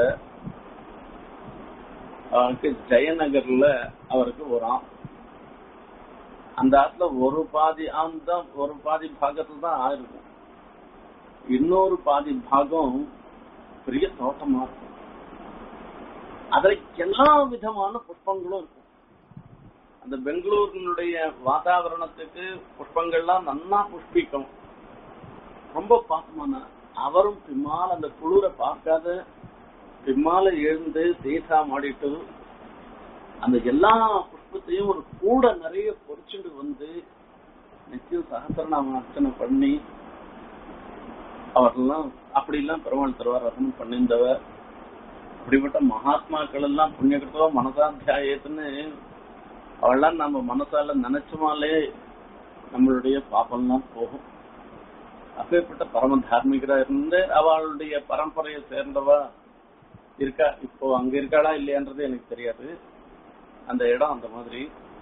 அவருக்கு ஜெயநகர்ல அவருக்கு ஒரு ஆம் அந்த ஆத்துல ஒரு பாதி ஆம் தான் ஒரு பாதி பாகத்துல தான் ஆயிருக்கும் இன்னொரு பாதி பாகம் பெரிய தோட்டமா இருக்கும் அதுல எல்லா விதமான புஷ்பங்களும் இருக்கும் அந்த பெங்களூரினுடைய வாதாவரணத்துக்கு புஷ்பங்கள்லாம் நன்னா புஷ்பிக்கும் ரொம்ப பாசமான அவரும் பிம்மால் அந்த குளிர பார்க்காத பிம்மால எழுந்து தீசா மாடிட்டு அந்த எல்லா புஷ்பத்தையும் ஒரு கூட நிறைய பொறிச்சுட்டு வந்து நிச்சயம் சகசரநாம அர்ச்சனை பண்ணி அவரெல்லாம் அப்படிலாம் பெருமாள் திருவாரசனம் பண்ணியிருந்தவர் அப்படிப்பட்ட மகாத்மாக்கள் எல்லாம் புண்ணியகிருத்தவோ மனசாத்தியாயத்துன்னு அவெல்லாம் நம்ம மனசால நினைச்சோமாலே நம்மளுடைய பாப்பம்லாம் போகும் அப்பேற்பட்ட பரம தார்மிகரா இருந்து அவளுடைய பரம்பரையை சேர்ந்தவா இருக்கா இப்போ அங்க இருக்காளா இல்லையான்றது எனக்கு தெரியாது அந்த இடம் அந்த மாதிரி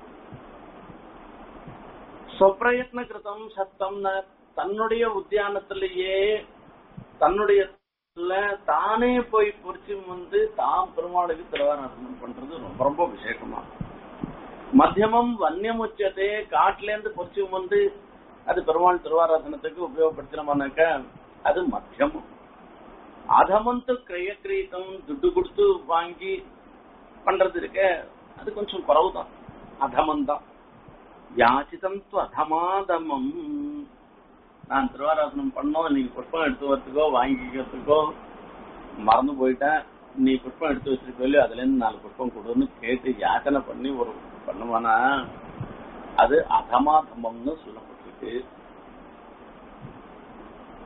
சொப்பிரயத்ன கிருதம் சத்தம் தன்னுடைய உத்தியானத்திலேயே தன்னுடைய தானே போய் பொறிச்சு வந்து தாம் பெருமாளுக்கு திருவாராதனம் பண்றது ரொம்ப ரொம்ப விசேஷமா மத்தியமம் வன்னியம் உச்சதே காட்டுல இருந்து பொறிச்சு வந்து அது பெருமாள் திருவாராதனத்துக்கு உபயோகப்படுத்தினோம்னாக்க அது மத்தியமம் அதமந்து கிரயக்கிரீத்தம் துட்டு கொடுத்து வாங்கி பண்றது இருக்க அது கொஞ்சம் குறவுதான் அதமம் தான் யாச்சிதம் து அதமாதமம் நான் திருவாராசனம் பண்ணோம் நீங்க புஷ்பம் எடுத்து வரத்துக்கோ வாங்கிக்கிறதுக்கோ மறந்து போயிட்டேன் நீ புஷ்பம் எடுத்து வச்சிருக்கோ இல்லையோ அதுல இருந்து நாலு புஷ்பம் கொடுன்னு கேட்டு யாச்சனை பண்ணி ஒரு பண்ணுவானா அது அதமாதமம்னு சொல்லப்பட்டிருக்கு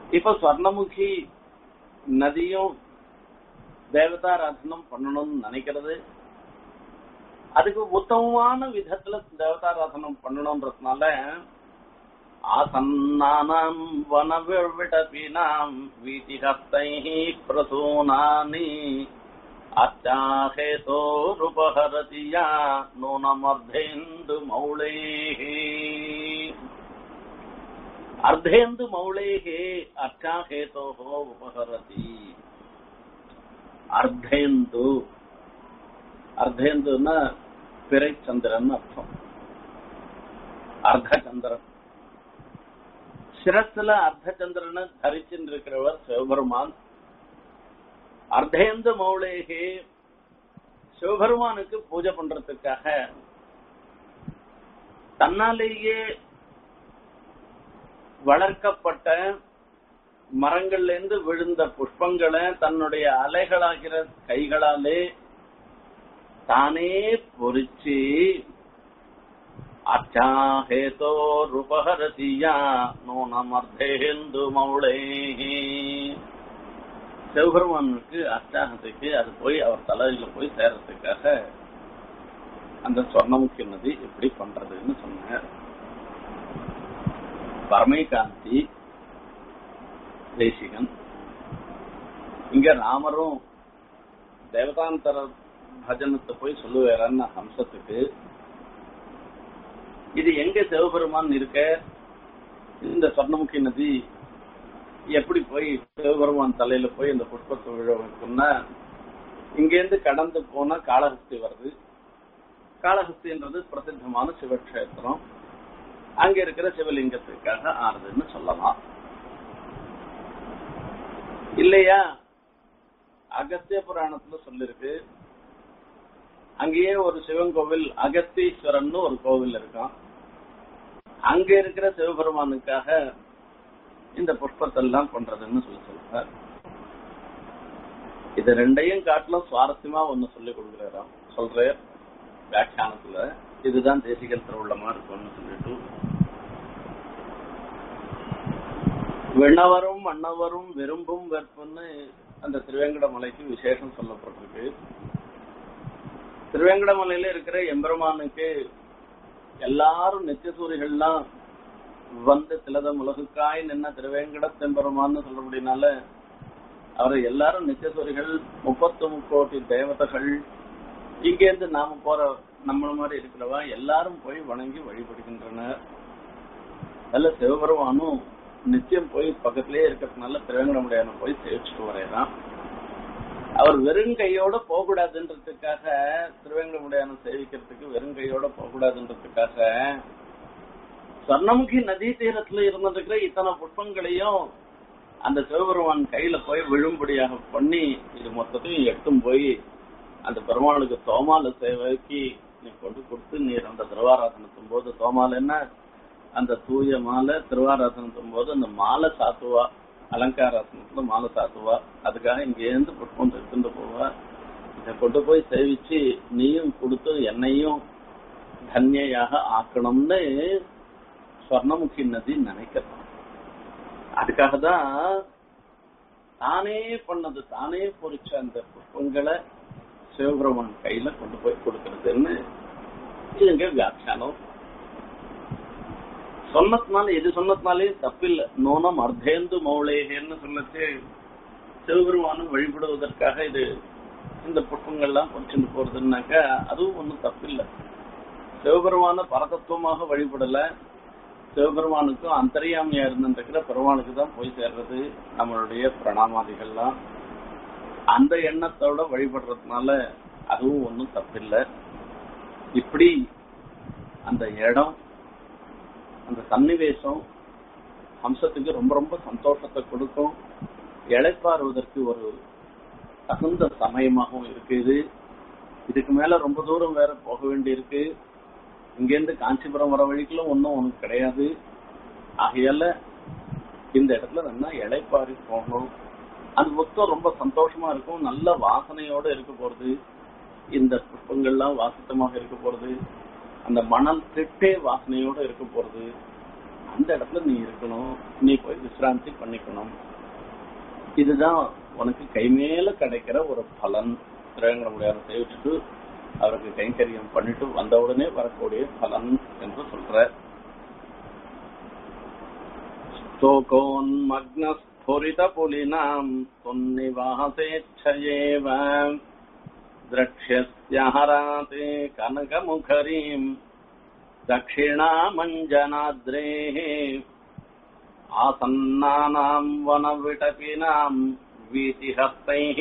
இப்ப சொர்ணமுகி நதியும் தேவதாராதனம் பண்ணணும்னு நினைக்கிறது அதுக்கு உத்தமமான விதத்துல தேவதாராதனம் பண்ணணும்ன்றதுனால ஆசன்னானாம் வனவிடபினாம் வீதிஹஸ்தை பிரசூனானி அச்சாஹேதோருபஹரதி யா நூனமர்த்தேந்து மௌளேः அர்த்தேந்து மௌளேः அச்சாஹேதோः உபஹரதி அர்த்தேந்து அர்த்தேந்துன்னா பிறை சந்திரன் அர்த்தம் அர்த்த சந்திரன் சிரஸ்ல அர்த்த சந்திரனை தரிச்சுட்டு இருக்கிறவர் சிவபெருமான் அர்த்தேந்து மௌளேகே சிவபெருமானுக்கு பூஜை பண்றதுக்காக தன்னாலேயே வளர்க்கப்பட்ட மரங்கள்ல இருந்து விழுந்த புஷ்பங்களை தன்னுடைய அலைகளாகிற கைகளாலே தானே பொறிச்சு அச்சாஹேதோருபஹரதியா நூனமர்த்தேந்து மௌளே சிவபெருமானுக்கு அச்சாகத்துக்கு அது போய் அவர் தலையில போய் சேர்றதுக்காக அந்த சொர்ணமுக்கி நதி எப்படி பண்றதுன்னு சொன்னார் பரமைகாந்தி தேசிகன் இங்க ராமரும் தேவதாந்தர பஜனத்தை போய் சொல்லுவாரன்னு ஹம்சத்துக்கு இது எங்க சிவபெருமான் இருக்க இந்த சொர்ணமுகி நதி எப்படி போய் சிவபெருமான் தலையில போய் இந்த புஷ்பத்தை விழ வைக்கும்னா இங்கேருந்து கடந்து போனா காளஹஸ்தி வருது காளஹஸ்தின்றது பிரசித்தமான சிவக்ஷேத்திரம் அங்க இருக்கிற சிவலிங்கத்துக்காக ஆறுதுன்னு சொல்லலாம் இல்லையா அகஸ்திய புராணத்துல சொல்லிருக்கு அங்கேயே ஒரு சிவன் கோவில் அகஸ்தீஸ்வரன் ஒரு கோவில் இருக்கான் அங்க இருக்கிற சிவபெருமானுக்காக இந்த புஷ்பத்தை எல்லாம் பண்றதுன்னு சொல்லி சொல்றார் இது ரெண்டையும் காட்டிலும் சுவாரஸ்யமா ஒண்ணு சொல்லி கொடுக்குறாராம் சொல்ற வியாக்கியானத்துல இதுதான் தேசிகல் திருவுள்ளமா இருக்கும்னு சொல்லிட்டு விண்ணவரும் மன்னவரும் விரும்பும் வெறுப்புன்னு அந்த திருவேங்கடமலைக்கு விசேஷம் சொல்லப்பட்டிருக்கு திருவேங்கடமலையில இருக்கிற எம்பெருமானுக்கு எல்லாரும் நித்தியசூரிகள்லாம் வந்து திலதம் உலகுக்காய் நின்ன திருவேங்கட தெம்பெருமான்னு சொல்றபடினால அவரை எல்லாரும் நித்தியசூரிகள் முப்பத்து முக்கோட்டி தேவதைகள் இங்கேருந்து நாம போற நம்மள மாதிரி இருக்கிறவா எல்லாரும் போய் வணங்கி வழிபடுகின்றனர் அதுல சிவபெருமானும் நிச்சயம் போய் பக்கத்திலேயே இருக்கிறதுனால திருவேங்கடமுடையான போய் சேவிச்சுட்டு வரையறான் அவர் வெறும் கையோட போகக்கூடாதுன்றதுக்காக திருவேங்கடமுடையான சேவிக்கிறதுக்கு வெறும் கையோட போகக்கூடாதுன்றதுக்காக சொர்ணமுகி நதி தீரத்துல இருந்திருக்கிற இத்தனை புஷ்பங்களையும் அந்த சிவபெருமான் கையில போய் விழும்படியாக பண்ணி இது மொத்தத்தையும் எடுத்தும் போய் அந்த பெருமாளுக்கு தோமால சேவைக்கு நீ கொண்டு கொடுத்து நீர் அந்த திருவாராசனத்தும் போது தோமால என்ன அந்த தூய மாலை திருவாராசனத்தும் போது அந்த மாலை சாத்துவா அலங்காராசனத்துல மாலை சாத்துவா அதுக்காக இங்கேருந்து புஷ்பம் எடுத்துட்டு போவா இதை கொண்டு போய் சேவிச்சு நீயும் கொடுத்து என்னையும் தன்யையாக ஆக்கணும்னு ஸ்வர்ணமுகி நதி நினைக்கிறான் அதுக்காக தான் தானே பண்ணது தானே பொறிச்ச அந்த புஷ்பங்களை சிவபெருமான் கையில கொண்டு போய் கொடுக்கறதுன்னு இதுங்க வியாக்கியானம் சொன்னதுனால எது சொன்னதுனாலே தப்பில்லை நோனம் அர்த்தேந்து மௌளேகன்னு சொல்லச்சு சிவபெருமானும் வழிபடுவதற்காக இது இந்த புஷ்பங்கள்லாம் பொறிச்சுட்டு போறதுன்னாக்கா அதுவும் ஒன்றும் தப்பில்லை சிவபெருமான பரதத்துவமாக வழிபடல சிவபெருமானுக்கும் அந்தரியாமையா இருந்திருக்கிற பெருமானுக்கு தான் போய் சேர்றது நம்மளுடைய பிரணாமாதிகள்லாம் அந்த எண்ணத்தோட வழிபடுறதுனால அதுவும் ஒன்றும் தப்பில்லை இப்படி அந்த இடம் அந்த சன்னிவேசம் ஹம்சத்துக்கு ரொம்ப ரொம்ப சந்தோஷத்தை கொடுக்கும் இழைப்பாறுவதற்கு ஒரு தகுந்த சமயமாகவும் இருக்குது இதுக்கு மேல ரொம்ப தூரம் வேற போக வேண்டி இருக்கு இங்கேருந்து காஞ்சிபுரம் வர வழிக்கெல்லாம் ஒன்றும் உனக்கு கிடையாது ஆகையால இந்த இடத்துல நல்லா இழைப்பாரி போகணும் அது மொத்தம் ரொம்ப சந்தோஷமா இருக்கும் நல்ல வாசனையோட இருக்க போறது இந்த புஷ்பங்கள்லாம் வாசித்தமாக இருக்க போறது அந்த மணல் திட்டே வாசனையோட இருக்க போறது அந்த இடத்துல நீ இருக்கணும் நீ போய் விசிராந்தி பண்ணிக்கணும் இதுதான் உனக்கு கைமேல கிடைக்கிற ஒரு பலன் திரேங்கட முடியாத சேவிச்சுட்டு அவருக்கு கைங்கரியம் பண்ணிட்டு வந்த உடனே வரக்கூடிய பலன் என்று சொல்ற स्तोकोन्मग्नस्फुरितपुलिनाम् त्वन्निवासेच्छयेव द्रक्ष्यस्यहराते कनकमुखरीम् दक्षिणामञ्जनाद्रेः आसन्नानाम् वनविटपिनाम् वीतिहस्तैः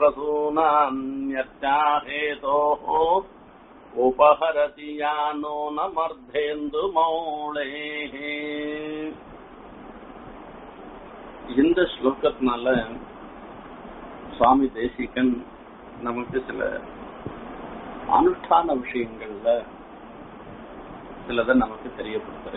प्रसूनान्यत्याहेतोः उपहरति यानो न मर्धेन्दुमौळेः இந்த ஸ்லோகத்தினால சுவாமி தேசிகன் நமக்கு சில அனுஷ்டான விஷயங்கள்ல சிலதை நமக்கு தெரியப்படுத்துற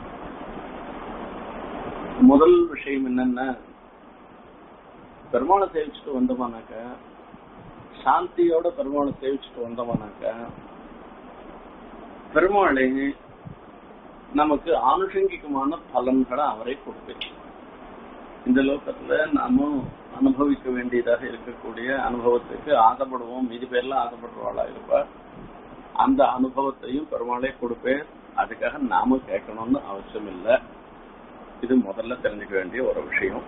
முதல் விஷயம் என்னன்னா பெருமாளை சேவிச்சுட்டு வந்தோமானாக்க சாந்தியோட பெருமாளை சேவிச்சுட்டு வந்தோமானாக்க பெருமாளை நமக்கு ஆனுஷங்கிகமான பலன்களை அவரை கொடுப்பேன் இந்த லோகத்துல நாம அனுபவிக்க வேண்டியதாக இருக்கக்கூடிய அனுபவத்துக்கு ஆசைப்படுவோம் மீதி பேர்லாம் ஆசைப்படுறவாளா இருப்பா அந்த அனுபவத்தையும் பெருமாளே கொடுப்பேன் அதுக்காக நாம கேட்கணும்னு அவசியம் இல்லை இது முதல்ல தெரிஞ்சுக்க வேண்டிய ஒரு விஷயம்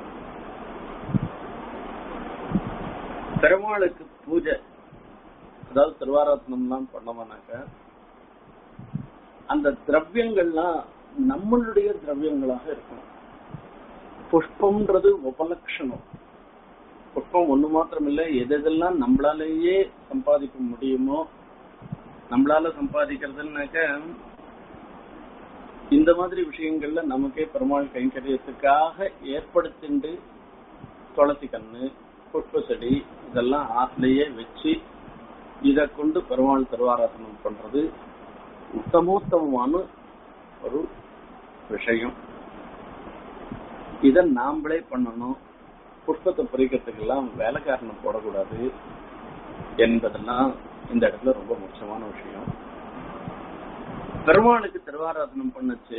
பெருமாளுக்கு பூஜை அதாவது திருவாராத்தனம்லாம் பண்ணோம்னாக்க அந்த திரவியங்கள்லாம் நம்மளுடைய திரவியங்களாக இருக்கணும் புஷ்பம்ன்றது உபலட்சணம் புஷ்பம் ஒண்ணு மாத்திரம் இல்ல எதெல்லாம் நம்மளாலேயே சம்பாதிக்க முடியுமோ நம்மளால சம்பாதிக்கிறதுனாக்க இந்த மாதிரி விஷயங்கள்ல நமக்கே பெருமாள் கைங்கரியத்துக்காக ஏற்படுத்திண்டு துளசி கண்ணு புஷ்ப செடி இதெல்லாம் ஆத்திலேயே வச்சு இதை கொண்டு பெருமாள் திருவாராசனம் பண்றது உத்தமோத்தமமான ஒரு விஷயம் இத நாமளே பண்ணணும் புஷ்பத்தை பறிக்கிறதுக்கெல்லாம் வேலைக்காரனை போடக்கூடாது என்பதெல்லாம் இந்த இடத்துல ரொம்ப முக்கியமான விஷயம் பெருமாளுக்கு திருவாராதனம் பண்ணச்சு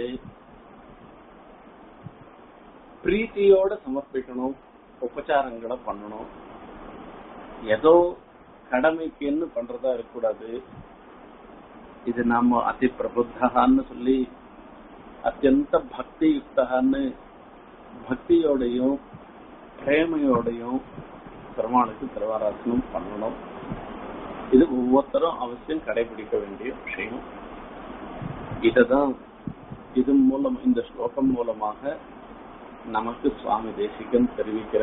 பிரீத்தியோட சமர்ப்பிக்கணும் உபச்சாரங்களை பண்ணணும் ஏதோ கடமைக்குன்னு பண்றதா இருக்கக்கூடாது இது நாம அதி பிரபுத்தகான்னு சொல்லி அத்தியந்த பக்தி யுக்தகான்னு பக்தியோடையும் பிரேமையோடையும் பெருமாளுக்கு திருவாராசனம் பண்ணணும் இது ஒவ்வொருத்தரும் அவசியம் கடைபிடிக்க வேண்டிய விஷயம் இததான் இது மூலம் இந்த ஸ்லோகம் மூலமாக நமக்கு சுவாமி தேசிகன் தெரிவிக்கிற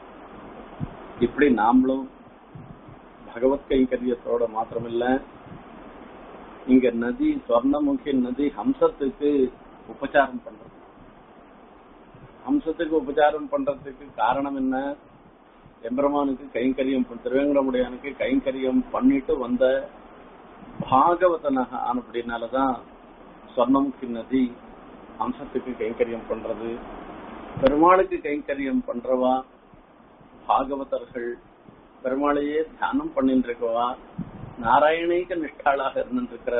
இப்படி நாமளும் பகவத் கைங்கரியத்தோட மாத்திரமில்ல இங்க நதி சொர்ணமுகி நதி ஹம்சத்துக்கு உபச்சாரம் பண்றது ஹம்சத்துக்கு உபச்சாரம் பண்றதுக்கு காரணம் என்ன எம்பெருமானுக்கு கைங்கரியம் திருவேங்கடமுடையானுக்கு கைங்கரியம் பண்ணிட்டு வந்த பாகவதனாக ஆனப்படினாலதான் சொர்ணமுகி நதி ஹம்சத்துக்கு கைங்கரியம் பண்றது பெருமாளுக்கு கைங்கரியம் பண்றவா பாகவதர்கள் பெருமாளையே தியானம் பண்ணிட்டு இருக்கவா நாராயணீக நிஷ்டாளாக இருந்திருக்கிற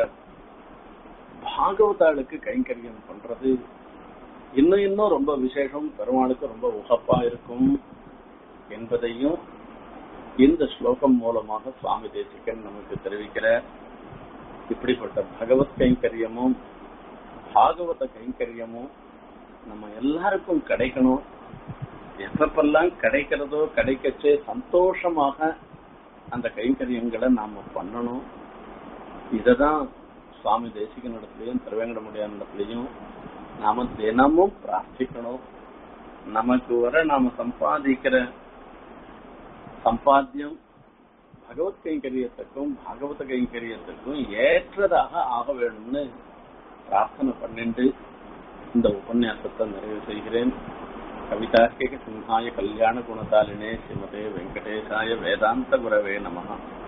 பாகவதாளுக்கு கைங்கரியம் பண்றது இன்னும் இன்னும் ரொம்ப விசேஷம் பெருமாளுக்கு ரொம்ப உகப்பா இருக்கும் என்பதையும் இந்த ஸ்லோகம் மூலமாக சுவாமி தேசிகன் நமக்கு தெரிவிக்கிற இப்படிப்பட்ட பகவத் கைங்கரியமும் பாகவத கைங்கரியமும் நம்ம எல்லாருக்கும் கிடைக்கணும் எப்பப்பெல்லாம் கிடைக்கிறதோ கிடைக்கச்சே சந்தோஷமாக அந்த கைங்கரியங்களை நாம பண்ணணும் இததான் சுவாமி தேசிகனிடத்திலையும் திருவேங்கடமுடியான இடத்துலையும் நாம தினமும் பிரார்த்திக்கணும் நமக்கு வர நாம சம்பாதிக்கிற சம்பாத்தியம் பகவத் கைங்கரியத்துக்கும் பாகவத கைங்கரியத்துக்கும் ஏற்றதாக ஆக வேணும்னு பிரார்த்தனை பண்ணிட்டு இந்த உபன்யாசத்தை நிறைவு செய்கிறேன் கவிதார்க்கிக சிம்ஹாய கல்யாண குணசாலினே ஸ்ரீமதே வெங்கடேசாய வேதாந்த குரவே நமஹா